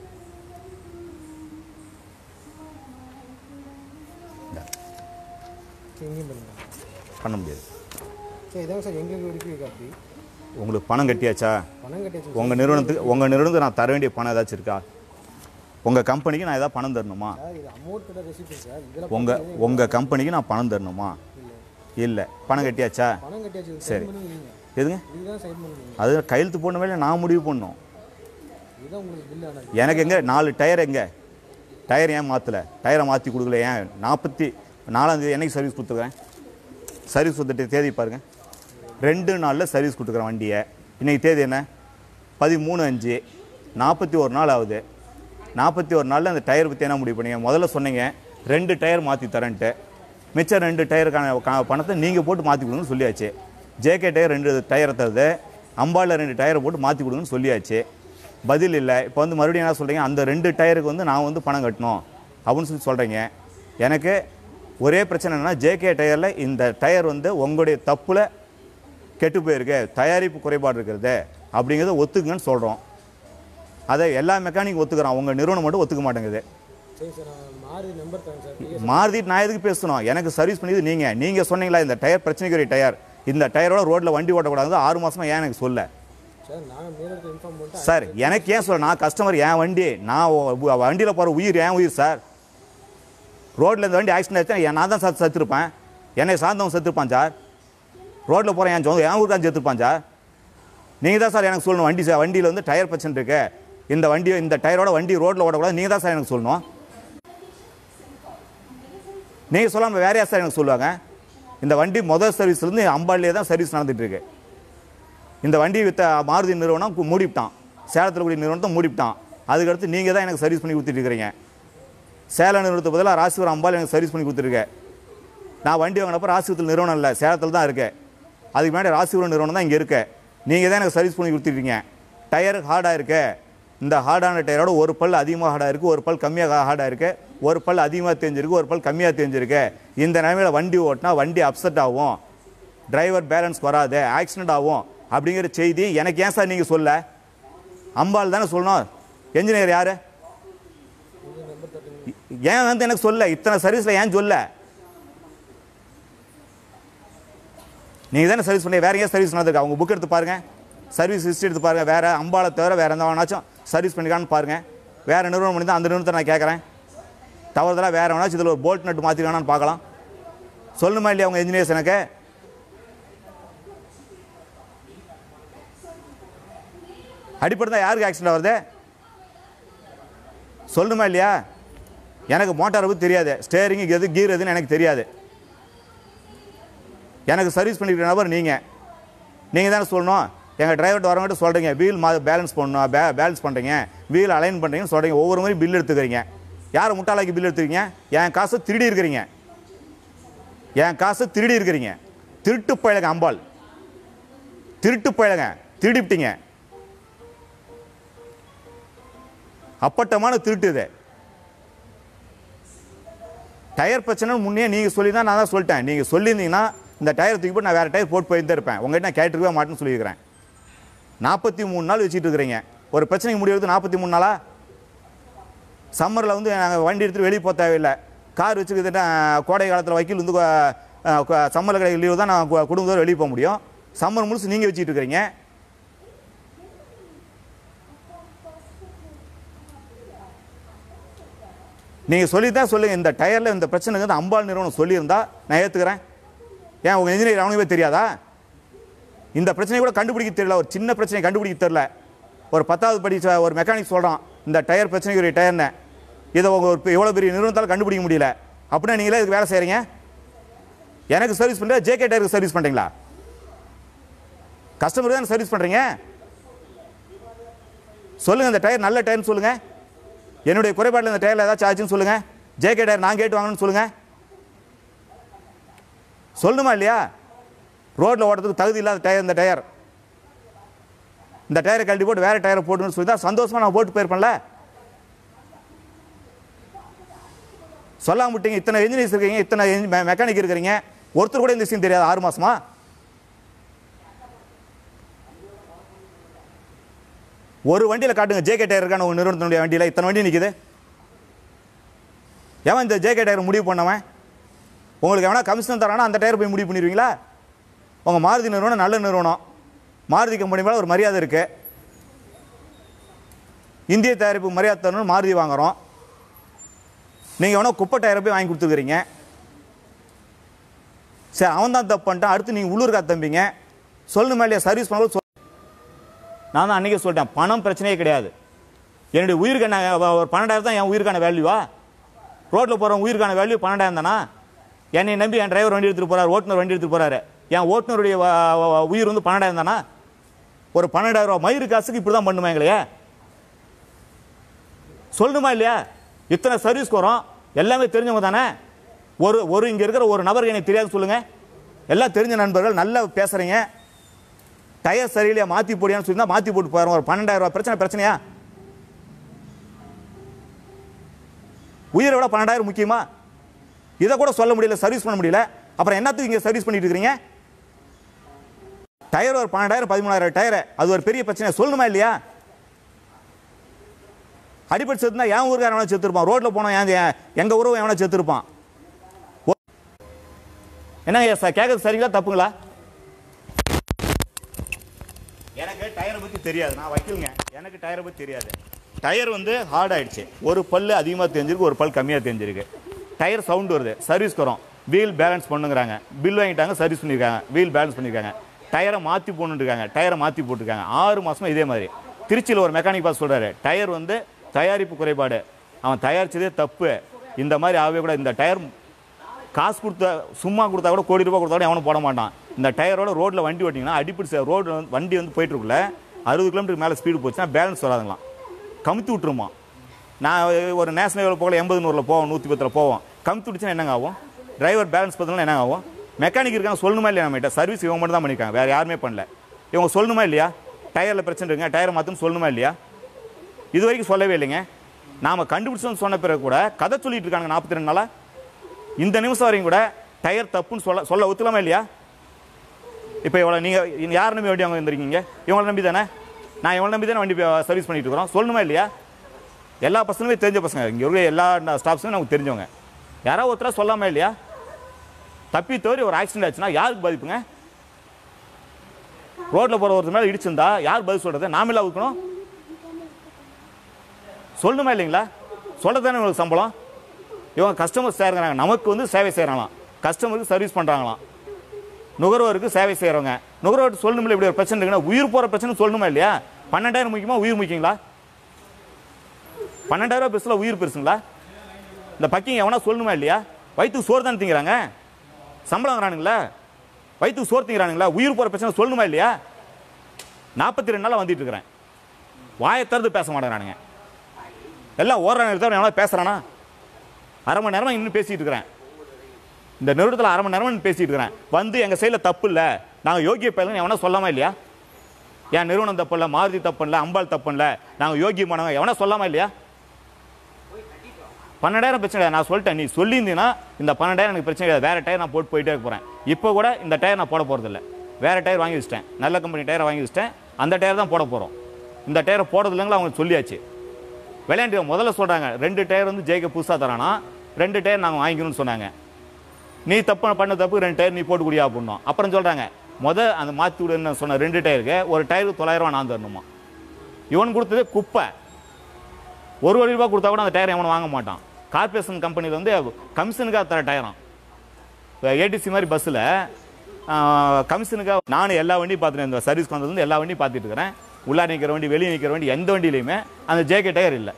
சரி எங்கேயும் பண்ணுங்க பண்ண முடியாது சரி இதாங்க சார் எங்களுக்கு இருக்கு காப்பி உங்களுக்கு பணம் கட்டியாச்சா பணம் கட்டியாச்சு உங்கள் நிறுவனத்துக்கு உங்கள் நிறுவனத்துக்கு நான் தர வேண்டிய பணம் ஏதாச்சும் இருக்கா உங்கள் கம்பெனிக்கு நான் ஏதாவது பணம் தரணுமா சார் இது அமௌண்ட் கட்ட ரெசிப்ட் சார் இதில் உங்கள் உங்கள் கம்பெனிக்கு நான் பணம் தரணுமா இல்லை இல்லை பணம் கட்டியாச்சா பணம் கட்டியாச்சு சரி. சைன் பண்ணுவீங்க எதுங்க இதுதான் சைன் பண்ணுவீங்க அது கையெழுத்து போடணும் வேலை நான் முடிவு பண்ணணும் இதுதான் உங்களுக்கு பில் ஆனால் எனக்கு எங்கே நாலு டயர் எங்கே டயர் ஏன் மாற்றலை டயரை மாற்றி கொடுக்கல ஏன் நாற்பத்தி நாலாந்தேதி என்னைக்கு சர்வீஸ் கொடுத்துருக்கேன் சர்வீஸ் கொடுத்துட்டு தேதி பாருங்கள் ரெண்டு நாளில் சர்வீஸ் கொடுத்துக்கிறேன் வண்டியை இன்றைக்கி தேதி என்ன பதிமூணு அஞ்சு நாற்பத்தி ஒரு நாள் ஆகுது நாற்பத்தி ஒரு நாளில் அந்த டயர் பற்றி என்ன முடிவு பண்ணீங்க முதல்ல சொன்னீங்க ரெண்டு டயர் மாற்றி தரேன்ட்டு மிச்சம் ரெண்டு டயருக்கான கா- பணத்தை நீங்கள் போட்டு மாற்றி கொடுங்கன்னு சொல்லியாச்சு ஜேகே டயர் ரெண்டு டயரை தருது அம்பாலில் ரெண்டு டயரை போட்டு மாற்றி கொடுங்கன்னு சொல்லியாச்சு பதில் இல்லை இப்போ வந்து மறுபடியும் என்ன சொல்கிறீங்க அந்த ரெண்டு டயருக்கு வந்து நான் வந்து பணம் கட்டணும் அப்படின்னு சொல்லி சொல்கிறீங்க எனக்கு ஒரே பிரச்சனை என்னன்னா ஜேகே டயரில் இந்த டயர் வந்து உங்களுடைய தப்புல கெட்டு போயிருக்கு தயாரிப்பு குறைபாடு இருக்கிறது அப்படிங்கிறத ஒத்துக்குங்கன்னு சொல்கிறோம் அதை எல்லா மெக்கானிக் ஒத்துக்கிறான் உங்கள் நிறுவனம் மட்டும் ஒத்துக்க மாட்டேங்குது சரி சார் நான் மாறி நம்பர் தரேன் சார் நீங்கள் மாருதிட்டு நான் எதுக்கு பேசணும் எனக்கு சர்வீஸ் பண்ணியது நீங்கள் நீங்கள் சொன்னீங்களா இந்த டயர் பிரச்சனைக்குரிய டயர் இந்த டயரோட ரோட்டில் வண்டி ஓட்டக்கூடாது ஆறு மாசமா ஏன் எனக்கு சொல்ல சார் நான் மீனருக்கு இன்ஃபார்ம் பண்ணிட்டு சார் எனக்கு ஏன் சொல்ல நான் கஸ்டமர் என் வண்டி நான் வண்டியில் போகிற உயிர் ஏன் உயிர் சார் ரோட்டில் இந்த வண்டி ஆக்சிடென்ட் ஆச்சு நான் தான் சார் செத்துருப்பேன் என்னை சார்ந்தவன் செத்துருப்பான் சார் ரோட்டில் போகிறேன் என் சொந்த என் ஊருக்கான் செத்துருப்பான் சார் நீங்கள் தான் சார் எனக்கு சொல்லணும் வண்டி சார் வண்டியில் வந்து டயர் பிரச்சனை இருக்கு இந்த வண்டி இந்த டயரோட வண்டி ரோட்டில் ஓடக்கூடாது நீங்கள் தான் சார் எனக்கு சொல்லணும் நீங்கள் சொல்லாமல் வேற யார் சார் எனக்கு சொல்லுவாங்க இந்த வண்டி முதல் சர்வீஸ்லேருந்து அம்பாலிலே தான் சர்வீஸ் நடந்துட்டு இருக்கு இந்த வண்டி வித்த மாருதி நிறுவனம் கு- மூடிவிட்டான் சேலத்தில் கூடிய நிறுவனத்தை மூடிவிட்டான் அதுக்கடுத்து நீங்கள் தான் எனக்கு சர்வீஸ் பண்ணி கொடுத்துட்டு இருக்கிறீங்க சேலம் நிறுவனத்துக்கு பதிலாக ராசிபுரம் அம்பாள் எனக்கு சர்வீஸ் பண்ணி கொடுத்துருக்க நான் வண்டி வாங்கினப்ப ராசிபுரத்தில் நிறுவனம் இல்லை சேலத்தில் தான் இருக்கேன் அதுக்கு முன்னாடி ராசிபுரம் நிறுவனம் தான் இங்கே இருக்கு நீங்கள் தான் எனக்கு சர்வீஸ் பண்ணி கொடுத்துருக்கீங்க டயர் ஹார்டாக இருக்கு இந்த ஹார்டான டயரோட ஒரு பல் அதிகமாக ஹார்டாக இருக்குது ஒரு பல் கம்மியாக ஹார்டாக இருக்குது ஒரு பல் அதிகமாக தெரிஞ்சிருக்கு ஒரு பல் கம்மியாக தெரிஞ்சிருக்கு இந்த நிலைமையில் வண்டி ஓட்டினா வண்டி அப்செட் ஆகும் டிரைவர் பேலன்ஸ் வராது ஆக்சிடென்ட் ஆகும் அப்படிங்கிற செய்தி எனக்கு ஏன் சார் நீங்கள் சொல்ல அம்பாள் தானே சொல்லணும் என்ஜினியர் யாரு ஏன் வந்து எனக்கு சொல்ல இத்தனை சர்வீஸ்ல ஏன் சொல்ல நீங்க தானே சர்வீஸ் பண்ணி வேற ஏன் சர்வீஸ் நடந்திருக்கா உங்க புக் எடுத்து பாருங்க சர்வீஸ் ஹிஸ்ட்ரி எடுத்து பாருங்க வேற அம்பாளை தவிர வேற எந்த வேணாச்சும் சர்வீஸ் பண்ணிக்கான்னு பாருங்க வேற நிறுவனம் பண்ணி தான் அந்த நிறுவனத்தை நான் கேட்குறேன் தவறுதலா வேற வேணாச்சும் இதில் ஒரு போல்ட் நட்டு மாற்றிருக்கானான்னு பார்க்கலாம் சொல்லணுமா இல்லையா உங்க இன்ஜினியர்ஸ் எனக்கு அடிப்படை யாருக்கு ஆக்சிடென்ட் வருது சொல்லணுமா இல்லையா எனக்கு மோட்டார் பற்றி தெரியாது ஸ்டேரிங் எது கீர் எதுன்னு எனக்கு தெரியாது எனக்கு சர்வீஸ் பண்ணிக்கிற நபர் நீங்கள் நீங்கள் தானே சொல்லணும் எங்கள் டிரைவர்கிட்ட வரவங்கிட்ட சொல்கிறீங்க வீல் மா பேலன்ஸ் பண்ணணும் பே பேலன்ஸ் பண்ணுறீங்க வீல் அலைன் பண்ணுறீங்கன்னு சொல்கிறீங்க ஒவ்வொரு மாதிரி பில் எடுத்துக்கிறீங்க யாரை முட்டாளாக்கி பில் எடுத்துக்கிறீங்க என் காசை திருடி இருக்கிறீங்க என் காசை திருடி இருக்கிறீங்க திருட்டு பயலங்க அம்பாள் திருட்டு பயலங்க திருடிவிட்டீங்க அப்பட்டமான திருட்டு இது டயர் பிரச்சனை முன்னே நீங்கள் சொல்லி தான் நான் தான் சொல்லிட்டேன் நீங்கள் சொல்லியிருந்தீங்கன்னா இந்த டயர் தூக்கி போட்டு நான் வேறு டயர் போட்டு போயிருந்தே இருப்பேன் உங்கள்கிட்ட நான் கேட்டுருக்கவே மாட்டேன்னு சொல்லியிருக்கிறேன் நாற்பத்தி மூணு நாள் வச்சுட்டு இருக்கிறீங்க ஒரு பிரச்சனைக்கு முடியறது நாற்பத்தி மூணு நாளா சம்மரில் வந்து நாங்கள் வண்டி எடுத்துகிட்டு வெளியே போக தேவையில்லை கார் வச்சுக்கிட்டு கோடை காலத்தில் வக்கீல் வந்து சம்மரில் கிடைக்கிற லீவு தான் நான் கு- குடும்பத்தோட வெளியே போக முடியும் சம்மர் முழுசு நீங்கள் வச்சுட்டு இருக்கிறீங்க நீங்கள் சொல்லி தான் சொல்லுங்க இந்த டயரில் இந்த பிரச்சனைங்கிறது அம்பாள் நிறுவனம் சொல்லியிருந்தா நான் ஏற்றுக்கிறேன் ஏன் உங்கள் இன்ஜினியர் அவனுமே தெரியாதா இந்த பிரச்சனையை கூட கண்டுபிடிக்க தெரியல ஒரு சின்ன பிரச்சனை கண்டுபிடிக்க தெரியல ஒரு பத்தாவது படிச்ச ஒரு மெக்கானிக் சொல்கிறான் இந்த டயர் பிரச்சனைக்கு ஒரு டயர்னு இதை உங்கள் ஒரு எவ்வளோ பெரிய நிறுவனத்தால் கண்டுபிடிக்க முடியல அப்படின்னா நீங்களே இதுக்கு வேலை செய்கிறீங்க எனக்கு சர்வீஸ் பண்ணுறா ஜேகே டயருக்கு சர்வீஸ் பண்ணுறீங்களா கஸ்டமர் தான் சர்வீஸ் பண்ணுறீங்க சொல்லுங்கள் இந்த டயர் நல்ல டயர்னு சொல்லுங்கள் என்னுடைய குறைபாட்டில் இந்த டயரில் ஏதாச்சும் ஆச்சுன்னு சொல்லுங்கள் ஜேகே டயர் நான் கேட்டு வாங்கணும்னு சொல்லுங்கள் சொல்லணுமா இல்லையா ரோட்டில் ஓட்டுறதுக்கு தகுதி இல்லாத டயர் இந்த டயர் இந்த டயரை கழட்டி போட்டு வேற டயரை போட்டுன்னு சொல்லி தான் சந்தோஷமா நான் போட்டு போயிருப்பேன்ல சொல்லாம விட்டீங்க இத்தனை இன்ஜினியர்ஸ் இருக்கீங்க இத்தனை மெக்கானிக் இருக்கிறீங்க ஒருத்தர் கூட இந்த விஷயம் தெரியாது ஆறு மாசமா ஒரு வண்டியில் காட்டுங்க ஜேகே டயர் இருக்கான ஒரு நிறுவனத்தினுடைய வண்டியில் இத்தனை வண்டி நிற்குது எவன் இந்த ஜேகே டயர் முடிவு பண்ணவன் உங்களுக்கு எவனா கமிஷன் தரானா அந்த டயர் போய் முடிவு பண்ணிடுவீங்களா உங்கள் மாருதி நிறுவனம் நல்ல நிறுவனம் மாருதி கம்பெனி மேலே ஒரு மரியாதை இருக்கு இந்திய தயாரிப்பு மரியாதை தரணும்னு மாருதி வாங்குறோம் நீங்கள் எவனோ குப்பை டயரை போய் வாங்கி கொடுத்துருக்குறீங்க சரி அவன் தான் தப்பு பண்ணிட்டான் அடுத்து நீங்கள் உள்ளூர்க்கா தம்பிங்க சொல்லணுமா இல்லையா சர்வீஸ் பண்ணும்போது சொல் நான் தான் அன்றைக்கே சொல்லிட்டேன் பணம் பிரச்சனையே கிடையாது என்னுடைய உயிருக்கான ஒரு பன்னெண்டாயிரம் தான் என் உயிருக்கான வேல்யூவா ரோட்டில் போகிற உயிருக்கான வேல்யூ பன்னெண்டாயிரம் தானா என்னை நம்பி என் டிரைவர் வண்டி எடுத்துகிட்டு போறாரு ஓட்டுநர் வண்டி எடுத்துகிட்டு போறாரு என் ஓட்டுநருடைய வ- வ- உயிர் வந்து பன்னெண்டாயிரம் தானா ஒரு பன்னெண்டாயிரம் ரூபா மயிறு காசுக்கு இப்படி தான் பண்ணுமா எங்களையே சொல்லணுமா இல்லையா இத்தனை சர்வீஸ் வரோம் எல்லாமே தெரிஞ்சவங்க தானே ஒரு ஒரு இங்கே இருக்கிற ஒரு நபர் எனக்கு தெரியாது சொல்லுங்க எல்லாம் தெரிஞ்ச நண்பர்கள் நல்லா பேசுறீங்க டயர் சரியில்லையா மாற்றி போடியான்னு சொல்லி தான் மாற்றி போட்டு போகிறோம் ஒரு பன்னெண்டாயிரம் ரூபா பிரச்சனை பிரச்சனையா உயிரை விட பன்னெண்டாயிரம் முக்கியமா இதை கூட சொல்ல முடியல சர்வீஸ் பண்ண முடியல அப்புறம் என்னத்துக்கு இங்கே சர்வீஸ் பண்ணிட்டு இருக்கிறீங்க டயர் ஒரு பன்னெண்டாயிரம் பதிமூணாயிரம் டயர் அது ஒரு பெரிய பிரச்சனை சொல்லணுமா இல்லையா அடிப்படை செத்துனா என் ஊருக்காரன் எவனா செத்துருப்பான் ரோட்ல போனோம் ஏன் ஏன் எங்க ஊரும் எவனா செத்துருப்பான் ஒ- என்னங்க சார் கேட்கறது சரிங்களா தப்புங்களா எனக்கு டயரை பத்தி தெரியாது நான் வக்கீலுங்க எனக்கு டயரை பத்தி தெரியாது டயர் வந்து ஹார்ட் ஆயிடுச்சு ஒரு பல்லு அதிகமாக தெரிஞ்சிருக்கு ஒரு பல் கம்மியாக தெரிஞ்சிருக்கு டயர் சவுண்ட் வருது சர்வீஸ் வரும் வீல் பேலன்ஸ் பண்ணுங்கிறாங்க பில் வாங்கிட்டாங்க சர்வீஸ் பண்ணியிருக்காங்க வீல் பேலன்ஸ் பண்ணியிருக்காங்க டயரை மாற்றி போட்டுருக்காங்க டயரை மாற்றி போட்டிருக்காங்க ஆறு மாசமா இதே மாதிரி திருச்சியில் ஒரு மெக்கானிக் பாஸ் சொல்றாரு டயர் வந்து தயாரிப்பு குறைபாடு அவன் தயாரிச்சதே தப்பு இந்த மாதிரி ஆகவே கூட இந்த டயர் காசு கொடுத்தா சும்மா கொடுத்தா கூட கோடி ரூபாய் கொடுத்தா கூட எவனும் போட மாட்டான் இந்த டயரோட ரோட்டில் வண்டி ஓட்டிங்கன்னா அடிப்பிடி ரோடு வண்டி வந்து போயிட்டு இருக்குள்ள அறுபது கிலோமீட்டருக்கு மேலே ஸ்பீடு போச்சுன்னா பேலன்ஸ் வராதுங்களாம் கமுத்தி விட்டுருமா நான் ஒரு நேஷனல் லெவலில் போகல எண்பது நூறில் போவோம் நூற்றி பத்தில் போவோம் கமுத்தி விட்டுச்சுன்னா என்னங்க ஆகும் டிரைவர் பேலன்ஸ் பார்த்தீங்கன்னா என்னங்க ஆகும் மெக்கானிக் இருக்காங்க சொல்லணுமா இல்லையா நம்மகிட்ட சர்வீஸ் இவங்க மட்டும் தான் பண்ணியிருக்காங்க வேறு யாருமே பண்ணல இவங்க சொல்லணுமா இல்லையா டயரில் பிரச்சனை இருக்குங்க டயரை மாற்றணும் சொல்லணுமா இல்லையா இது வரைக்கும் சொல்லவே இல்லைங்க நாம் கண்டுபிடிச்சோன்னு சொன்ன பிறகு கூட கதை சொல்லிட்டு இருக்காங்க நாற்பத்தி ரெண்டு நாளா இந்த நிமிஷம் வரைக்கும் கூட டயர் தப்புன்னு சொல்ல சொல்ல ஒத்துலாமா இல்லையா இப்போ இவ்வளோ நீங்கள் யார் நம்பி வண்டி வாங்க வந்திருக்கீங்க இவங்கள நம்பி தானே நான் இவங்கள நம்பி தானே வண்டி சர்வீஸ் பண்ணிட்டு இருக்கிறோம் சொல்லணுமா இல்லையா எல்லா பசங்களுமே தெரிஞ்ச பசங்க இங்கே உள்ள எல்லா ஸ்டாஃப்ஸுமே நமக்கு தெரிஞ்சவங்க யாராவது ஒருத்தரா சொல்லாமா இல்லையா தப்பி தவறி ஒரு ஆக்சிடென்ட் ஆச்சுன்னா யாருக்கு பாதிப்புங்க ரோட்டில் போகிற ஒருத்தர் மேலே இடிச்சிருந்தா யார் பதில் சொல்கிறது நாமெல்லாம் இருக்கணும் சொல்லணுமா இல்லைங்களா சொல்ல தானே உங்களுக்கு சம்பளம் இவங்க கஸ்டமர் சேருங்கிறாங்க நமக்கு வந்து சேவை செய்கிறாங்களாம் கஸ்டமருக்கு சர்வீஸ் பண்ணுறாங்களாம் நுகர்வோருக்கு சேவை செய்கிறவங்க நுகர்வோருக்கு சொல்லணுமில்ல இப்படி ஒரு பிரச்சனை இருக்குன்னா உயிர் போகிற பிரச்சனை சொல்லணுமா இல்லையா பன்னெண்டாயிரம் முக்கியமா உயிர் முக்கியங்களா பன்னெண்டாயிரம் பெருசுல உயிர் பெருசுங்களா இந்த பக்கிங் எவனா சொல்லணுமா இல்லையா வயிற்றுக்கு சோறு தானே திங்கிறாங்க சம்பளம் வாங்குறானுங்களா வயிற்றுக்கு சோறு திங்கிறானுங்களா உயிர் போகிற பிரச்சனை சொல்லணுமா இல்லையா நாற்பத்தி ரெண்டு நாளாக வந்துட்டு இருக்கிறேன் வாயை திறந்து பேச மாட்டேங்கிறானுங்க எல்லாம் ஓடுறாங்க தவிர எவனா பேசுகிறானா அரை மணி நேரமா இன்னும் பேசிட்டு இருக்கிறேன் இந்த நிறுவனத்தில் அரை மணி நேரமா நின்னு பேசிட்டு இருக்கிறேன் வந்து எங்கள் சைடில் தப்பு இல்லை நாங்கள் யோகிய பயிலுங்க எவனா சொல்லாமா இல்லையா என் நிறுவனம் தப்பு இல்லை மாருதி தப்பு இல்லை அம்பாள் தப்பு இல்லை நாங்கள் யோகியமானவங்க எவனா சொல்லாமா இல்லையா பன்னெண்டாயிரம் பிரச்சனை கிடையாது நான் சொல்லிட்டேன் நீ சொல்லியிருந்தீங்கன்னா இந்த பன்னெண்டாயிரம் எனக்கு பிரச்சனை கிடையாது வேற டயர் நான் போட்டு போயிட்டே இருக்க போகிறேன் இப்போ கூட இந்த டயர் நான் போட போகிறதில்ல வேற டயர் வாங்கி வச்சிட்டேன் நல்ல கம்பெனி டயரை வாங்கி வச்சிட்டேன் அந்த டயர் தான் போட போகிறோம் இந்த டயரை போடுறது இல்லைங்களா அவங்களுக்கு சொல்லியாச்சு விளையாண்டு முதல்ல சொல்கிறாங்க ரெண்டு டயர் வந்து ஜெயிக்க புதுசாக தரானா ரெண்டு டயர் நாங்கள் வாங்கிக்கணும்னு சொன்னாங்க நீ தப்பு பண்ண தப்பு ரெண்டு டயர் நீ போட்டு குடியா அப்படின்னோம் அப்புறம் சொல்கிறாங்க முத அந்த மாற்றி விடுன்னு சொன்ன ரெண்டு டயருக்கு ஒரு டயருக்கு தொள்ளாயிரம் நான் தரணுமா இவன் கொடுத்தது குப்பை ஒரு கோடி ரூபாய் கொடுத்தா கூட அந்த டயர் எவனும் வாங்க மாட்டான் கார்பரேஷன் கம்பெனியில் வந்து கமிஷனுக்காக தர டயரம் இப்போ ஏடிசி மாதிரி பஸ்ஸில் கமிஷனுக்காக நானும் எல்லா வண்டியும் பார்த்துட்டு இந்த சர்வீஸ் வந்ததுலேருந்து எல்லா வண்டியும் பார்த்துட்டு இருக்கிறேன் உள்ளார நிற்கிற வண்டி வெளியே நிற்கிற வண்டி எந்த வண்டியிலையுமே அந்த ஜேகே டயர் இல்லை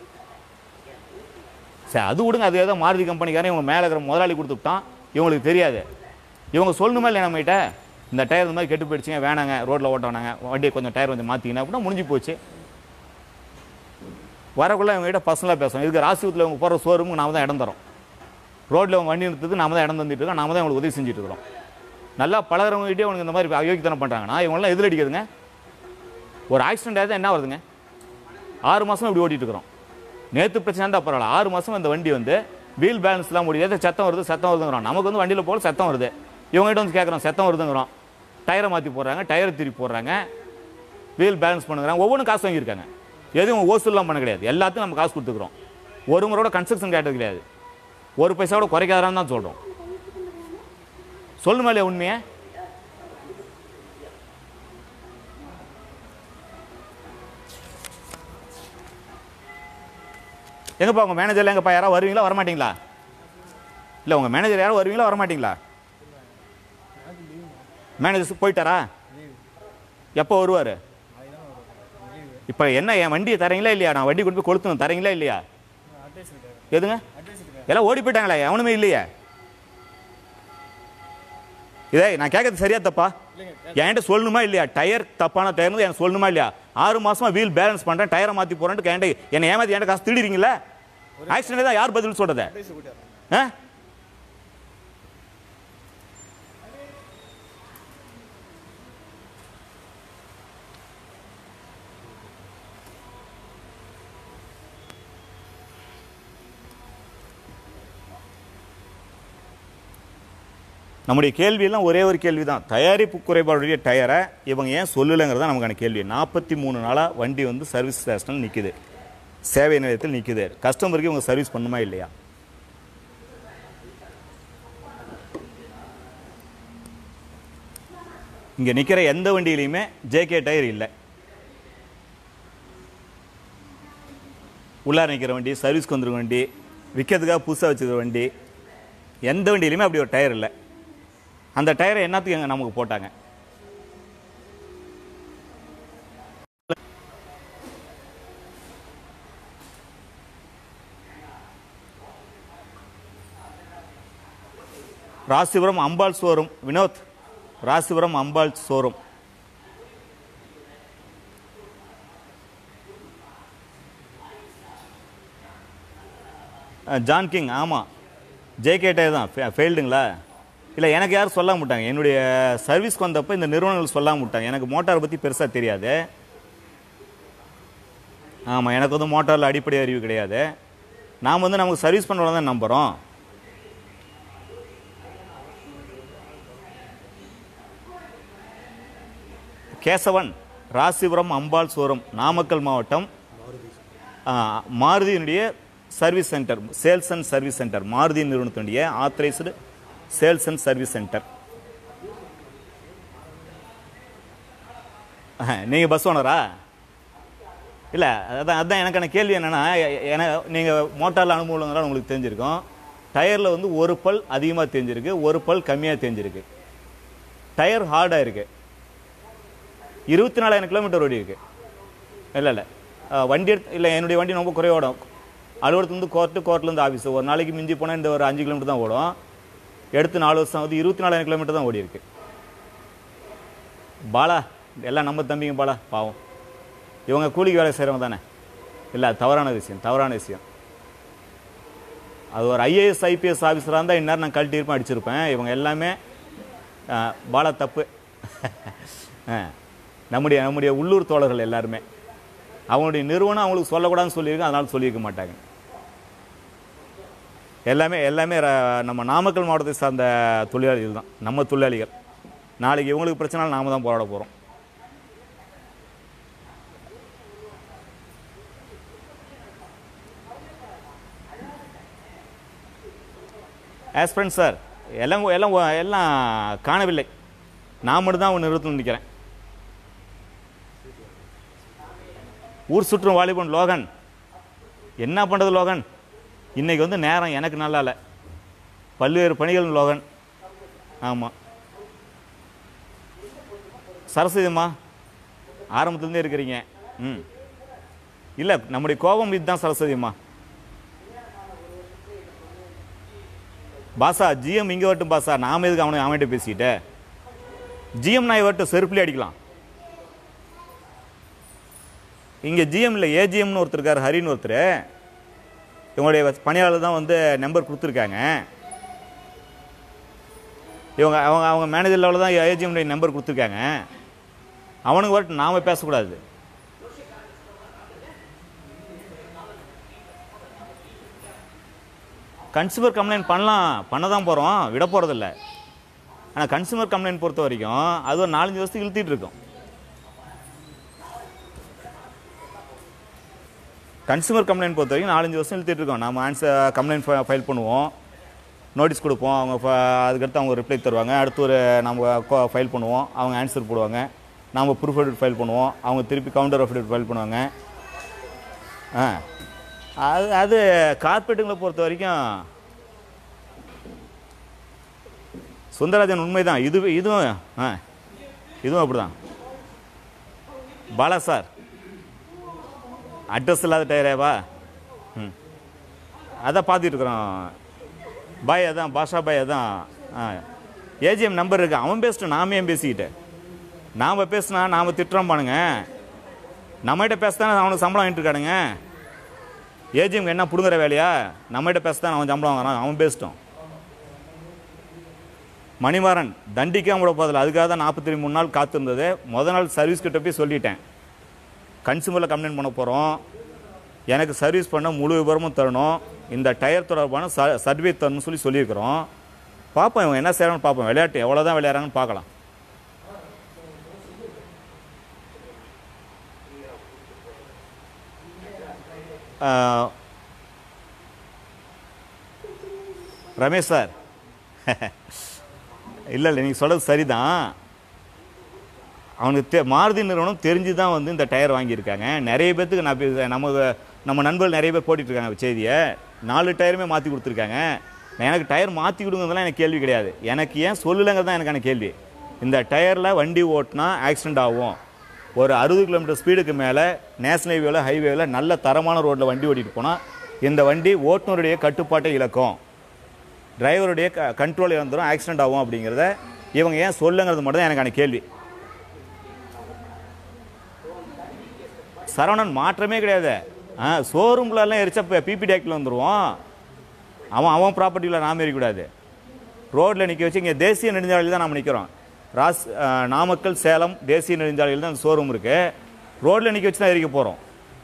சரி அது விடுங்க அது ஏதோ மாருதி கம்பெனிக்காரன் இவங்க மேலே இருக்கிற முதலாளி கொடுத்துட்டான் இவங்களுக்கு தெரியாது இவங்க சொல்லணுமா இல்லை நம்மகிட்ட இந்த டயர் இந்த மாதிரி கெட்டு போயிடுச்சுங்க வேணாங்க ரோட்டில் ஓட்ட வேணாங்க வண்டியை கொஞ்சம் டயர் கொஞ்சம் மாற்றிக்கினா அப்படின்னா முடிஞ்சு போச்சு வரக்குள்ள இவங்ககிட்ட பர்சனலாக பேசுவோம் இதுக்கு ராசிபுரத்தில் இவங்க போகிற ஷோரூமுக்கு நாம தான் இடம் தரோம் ரோட்டில் அவங்க வண்டி நிறுத்துக்கு நாம தான் இடம் தந்துட்டு இருக்கோம் நாம தான் இவங்களுக்கு உதவி செஞ்சுட்டு இருக்கிறோம் நல்லா பழகிறவங்ககிட்டே அவனுக்கு இந்த மாதிரி அயோக்கியத்தனம் பண்ணுறாங்கன்னா இவங்களாம் எதில் அடிக்குதுங்க ஒரு ஆக்சிடென்ட் ஆகுது என்ன வருதுங்க ஆறு மாதம் இப்படி ஓட்டிட்டு இருக்கிறோம் நேற்று பிரச்சனை தான் பரவாயில்ல ஆறு மாதம் இந்த வண்டி வந்து வீல் பேலன்ஸ்லாம் முடியாது சத்தம் வருது சத்தம் வருதுங்கிறோம் நமக்கு வந்து வண்டியில் போக சத்தம் வருது இவங்ககிட்ட வந்து கேட்குறோம் சத்தம் வருதுங்கிறோம் டயரை மாற்றி போடுறாங்க டயரை திருப்பி போடுறாங்க வீல் பேலன்ஸ் பண்ணுறாங்க ஒவ்வொன்றும் காசு வாங்கியிருக்காங்க எதுவும் ஓசூல்லாம் பண்ண கிடையாது எல்லாத்துக்கும் நம்ம காசு கொடுத்துக்கிறோம் ஒரு முறையோட கன்ஸ்ட்ரக்ஷன் கேட்டது கிடையாது ஒரு பைசா கூட குறைக்காதான்னு தான் சொல்கிறோம் சொல்லுமா இல்லையா உண்மையை எங்கப்பா உங்கள் மேனேஜர்ல எங்கப்பா யாராவது வருவீங்களா வரமாட்டீங்களா இல்லை உங்கள் மேனேஜர் யாரும் வருவீங்களா வரமாட்டீங்களா மேனேஜர் போயிட்டாரா எப்போ வருவார் இப்போ என்ன என் வண்டியை தரீங்களா இல்லையா நான் வண்டி கொண்டு போய் கொளுத்தணும் தரீங்களா இல்லையா எதுங்க எல்லாம் ஓடி போயிட்டாங்களே எவனுமே இல்லையே இதே நான் கேட்கறது சரியா தப்பா என்கிட்ட சொல்லணுமா இல்லையா டயர் தப்பான டயர்னு எனக்கு சொல்லணுமா இல்லையா ஆறு மாசமா வீல் பேலன்ஸ் பண்றேன் டயரை மாத்தி போறேன்ட்டு என்கிட்ட என்னை ஏமாத்தி என்கிட்ட காசு திருடுறீங்களா ஆக்சிடென்ட் தான் யார் பதில் சொல்றது ஆ? நம்முடைய கேள்வியெல்லாம் ஒரே ஒரு கேள்வி தான் தயாரிப்பு குறைபாடுடைய டயரை இவங்க ஏன் சொல்லலைங்கிறதா நமக்கான கேள்வி நாற்பத்தி மூணு நாளாக வண்டி வந்து சர்வீஸ் ஸ்டேஷனில் நிற்குது சேவை நிலையத்தில் நிற்குது கஸ்டமருக்கு இவங்க சர்வீஸ் பண்ணுமா இல்லையா இங்கே நிற்கிற எந்த வண்டியிலையுமே ஜேகே டயர் இல்லை உள்ளார நிற்கிற வண்டி சர்வீஸ்க்கு வந்துருக்க வண்டி விற்கிறதுக்காக புதுசாக வச்சுக்கிற வண்டி எந்த வண்டியிலையுமே அப்படி ஒரு டயர் இல்லை அந்த டயரை என்னத்துக்கு எங்க நமக்கு போட்டாங்க ராசிபுரம் அம்பாள் ஷோரூம் வினோத் ராசிபுரம் அம்பாள் ஷோரூம் அஹ், ஜான் கிங் ஆமாம் ஜேகே டயர் தான் ஃபெயில்டுங்களா இல்லை எனக்கு யாரும் சொல்ல மாட்டாங்க என்னுடைய சர்வீஸ்க்கு வந்தப்போ இந்த நிறுவனங்கள் சொல்ல மாட்டாங்க எனக்கு மோட்டார் பற்றி பெருசாக தெரியாது ஆமாம் எனக்கு வந்து மோட்டாரில் அடிப்படை அறிவு கிடையாது நாம் வந்து நமக்கு சர்வீஸ் பண்ணுறோம் தான் நம்புகிறோம் கேசவன் ராசிபுரம் அம்பாள் சோரம் நாமக்கல் மாவட்டம் ஆ, மாருதியினுடைய service centre sales and service centre Maruti நிறுவனத்தினுடைய authorised sales and service centre நீங்கள் பஸ் ஓனரா இல்லை அதான் அதான் எனக்கான கேள்வி என்னென்னா என நீங்கள் மோட்டாரில் அனுபவம் உள்ளவங்களால உங்களுக்கு தெரிஞ்சிருக்கும் டயரில் வந்து ஒரு பல் அதிகமாக தெரிஞ்சிருக்கு ஒரு பல் கம்மியாக தெரிஞ்சிருக்கு டயர் ஹார்டாக இருக்குது இருபத்தி நாலாயிரம் கிலோமீட்டர் ஓடி இருக்கு இல்லை இல்லை அஹ், வண்டி எடுத்து இல்லை என்னுடைய வண்டி ரொம்ப குறைய ஓடும் அலுவலகத்துலேருந்து கோர்ட்டு கோர்ட்லேருந்து ஆஃபீஸ் ஒரு நாளைக்கு மிஞ்சி போனால் இந்த ஒரு அஞ்சு கிலோமீட்டர் தான் ஓடும் எடுத்து நாலு வருஷம் ஆகுது இருபத்தி நாலாயிரம் கிலோமீட்டர் தான் ஓடி இருக்கு பாலா எல்லாம் நம்ம தம்பிங்க பாலா பாவம் இவங்க கூலிக்கு வேலை செய்கிறவங்க தானே இல்லை அது தவறான விஷயம் தவறான விஷயம் அது ஒரு ஐஏஎஸ் ஐபிஎஸ் ஆஃபீஸராக இருந்தால் இந்நேரம் நான் கழட்டி இருப்பேன் அடிச்சிருப்பேன் இவங்க எல்லாமே அஹ், பாலா தப்பு அஹ், நம்முடைய நம்முடைய உள்ளூர் தோழர்கள் எல்லாருமே அவங்களுடைய நிறுவனம் அவங்களுக்கு சொல்லக்கூடாதுன்னு சொல்லியிருக்கு அதனால சொல்லியிருக்க மாட்டாங்க எல்லாமே எல்லாமே ர- நம்ம நாமக்கல் மாவட்டத்தை சார்ந்த தொழிலாளிகள் தான் நம்ம தொழிலாளிகள் நாளைக்கு இவங்களுக்கு பிரச்சனை நாம தான் போராட போகிறோம் ஆஸ்பிரண்ட் சார் எல்லாம் எல்லாம் எல்லாம் காணவில்லை நான் மட்டும் தான் உன் நிறுவனத்தில் நிற்கிறேன் ஊர் சுற்றும் வாலிபன் லோகன் என்ன பண்ணுறது லோகன் இன்னைக்கு வந்து நேரம் எனக்கு நல்லா இல்லை பல்வேறு பணிகள் லோகன் ஆமாம் சரஸ்வதிம்மா ஆரம்பத்துலேருந்தே இருக்கிறீங்க ம் இல்லை நம்முடைய கோபம் இதுதான் சரஸ்வதிம்மா பாசா ஜிஎம் இங்கே வரட்டும் பாசா நாம எதுக்கு அவனை அவன்கிட்ட பேசிக்கிட்ட ஜிஎம் நாய் வரட்டும் செருப்புலேயே அடிக்கலாம் இங்கே ஜிஎம் இல்லை ஏஜிஎம்னு ஒருத்தர் இருக்கார் ஹரின்னு ஒருத்தர் இவங்களுடைய பணியாளர் தான் வந்து நம்பர் கொடுத்துருக்காங்க இவங்க அவங்க அவங்க மேனேஜர் லெவலில் தான் ஏஜிஎம்னுடைய நம்பர் கொடுத்துருக்காங்க அவனுக்கு வரட்டும் நாம பேசக்கூடாது கன்சூமர் கம்ப்ளைண்ட் பண்ணலாம் பண்ண தான் போகிறோம் விட போகிறதில்ல ஆனால் கன்சூமர் கம்ப்ளைண்ட் பொறுத்த வரைக்கும் அது ஒரு நாலஞ்சு வருஷத்துக்கு இழுத்திட்டு இருக்கும் கன்சூமர் கம்ப்ளைண்ட் பொறுத்த வரைக்கும் நாலஞ்சு வருஷம் இழுத்துட்டு இருக்கோம் நம்ம ஆன்சர் கம்ப்ளைண்ட் ஃபைல் பண்ணுவோம் நோட்டீஸ் கொடுப்போம் அவங்க ஃப- அதுக்கடுத்து அவங்க ரிப்ளை தருவாங்க அடுத்து ஒரு நம்ம ஃபைல் பண்ணுவோம் அவங்க ஆன்சர் போடுவாங்க நம்ம ப்ரூஃப் அஃபிடேட் ஃபைல் பண்ணுவோம் அவங்க திருப்பி கவுண்டர் அஃபிடேட் ஃபைல் பண்ணுவாங்க ஆ அது அது கார்பரேட்டுங்களை பொறுத்த வரைக்கும் சுந்தரராஜன் உண்மைதான் இது இதுவும் ஆ இதுவும் அப்படிதான் பாலா சார் அட்ரஸ் இல்லாத டயரேவா ம் அதான் பார்த்துட்டு இருக்கிறோம் பாய் அதான் பாஷா பாய் அதான் ஆ ஏஜிஎம் நம்பர் இருக்கு அவன் பேசிட்டு நாம ஏன் பேசிக்கிட்டு நாம் பேசினா நாம் திட்டுறோம் பானுங்க நம்மகிட்ட பேசத்தானே அவனுக்கு சம்பளம் வாங்கிட்டு இருக்கானுங்க ஏஜிஎம் என்ன பிடுங்குற வேலையா நம்மகிட்ட பேசத்தான் அவன் சம்பளம் வாங்குறான் அவன் பேசிட்டோம் மணிமாறன் தண்டிக்காம விட போதில்லை அதுக்காக தான் நாற்பத்தி மூணு நாள் காத்திருந்தது முத நாள் சர்வீஸ் கிட்ட போய் சொல்லிட்டேன் கன்சூமரில் கம்ப்ளைண்ட் பண்ண போகிறோம் எனக்கு சர்வீஸ் பண்ண முழு விவரமும் தரணும் இந்த டயர் தொடர்பான ச சர்வே தரணும்னு சொல்லி சொல்லியிருக்கிறோம் பார்ப்போம் இவங்க என்ன செய்கிறாங்கன்னு பார்ப்போம் விளையாட்டு எவ்வளோ தான் விளையாடுறாங்கன்னு பார்க்கலாம் ஆஹ், ரமேஷ் சார் இல்லை இல்லை நீங்கள் சொல்கிறது சரிதான் அவனுக்கு தெ மாருதி நிறுவனம் தெரிஞ்சு தான் வந்து இந்த டயர் வாங்கியிருக்காங்க நிறைய பேர்த்துக்கு நான் பே- நம்ம நம்ம நண்பர்கள் நிறைய பேர் போட்டுட்டு இருக்காங்க செய்தியை நாலு டயருமே மாற்றி கொடுத்துருக்காங்க எனக்கு டயர் மாற்றி கொடுங்கறதுலாம் எனக்கு கேள்வி கிடையாது எனக்கு ஏன் சொல்லலைங்கிறது தான் எனக்கான கேள்வி இந்த டயரில் வண்டி ஓட்டினா ஆக்சிடென்ட் ஆகும் ஒரு அறுபது கிலோமீட்டர் ஸ்பீடுக்கு மேலே நேஷனல் ஹைவேவில் ஹைவேவில் நல்ல தரமான ரோட்டில் வண்டி ஓட்டிட்டு போனால் இந்த வண்டி ஓட்டுநருடைய கட்டுப்பாட்டை இழக்கும் டிரைவருடைய க கண்ட்ரோல் இழந்துடும் ஆக்சிடென்ட் ஆகும் அப்படிங்கிறத இவங்க ஏன் சொல்லுங்கிறது மட்டும் தான் எனக்கான கேள்வி சரவணன் மாற்றமே கிடையாது ஆ ஷோரூம்லலாம் எரிச்சா இப்போ பிபிடி ஆக்டில் வந்துடுவோம் அவன் அவன் ப்ராப்பர்ட்டியில் நாம் எரிக்கூடாது ரோட்டில் நிற்க வச்சு இங்கே தேசிய நெடுஞ்சாலையில் தான் நாம் நிற்கிறோம் ராஸ் ஆ, நாமக்கல் சேலம் தேசிய நெடுஞ்சாலையில் தான் அந்த ஷோரூம் இருக்குது ரோட்டில் நிற்க வச்சு தான் எரிக்க போகிறோம்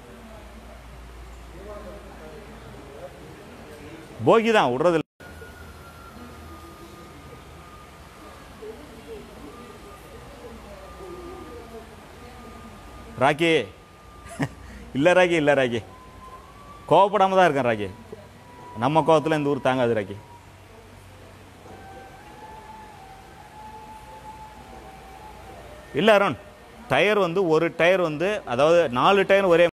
போகி தான் விடுறது இல்ல. ராக்கி இல்லை ராக்கி இல்லை ராக்கி கோவப்படாம தான் இருக்கேன் ராக்கி நம்ம கோவத்தில் இந்த ஊர் தாங்காது ராக்கி இல்லை அருண் டயர் வந்து ஒரு டயர் வந்து அதாவது நாலு டயர் ஒரே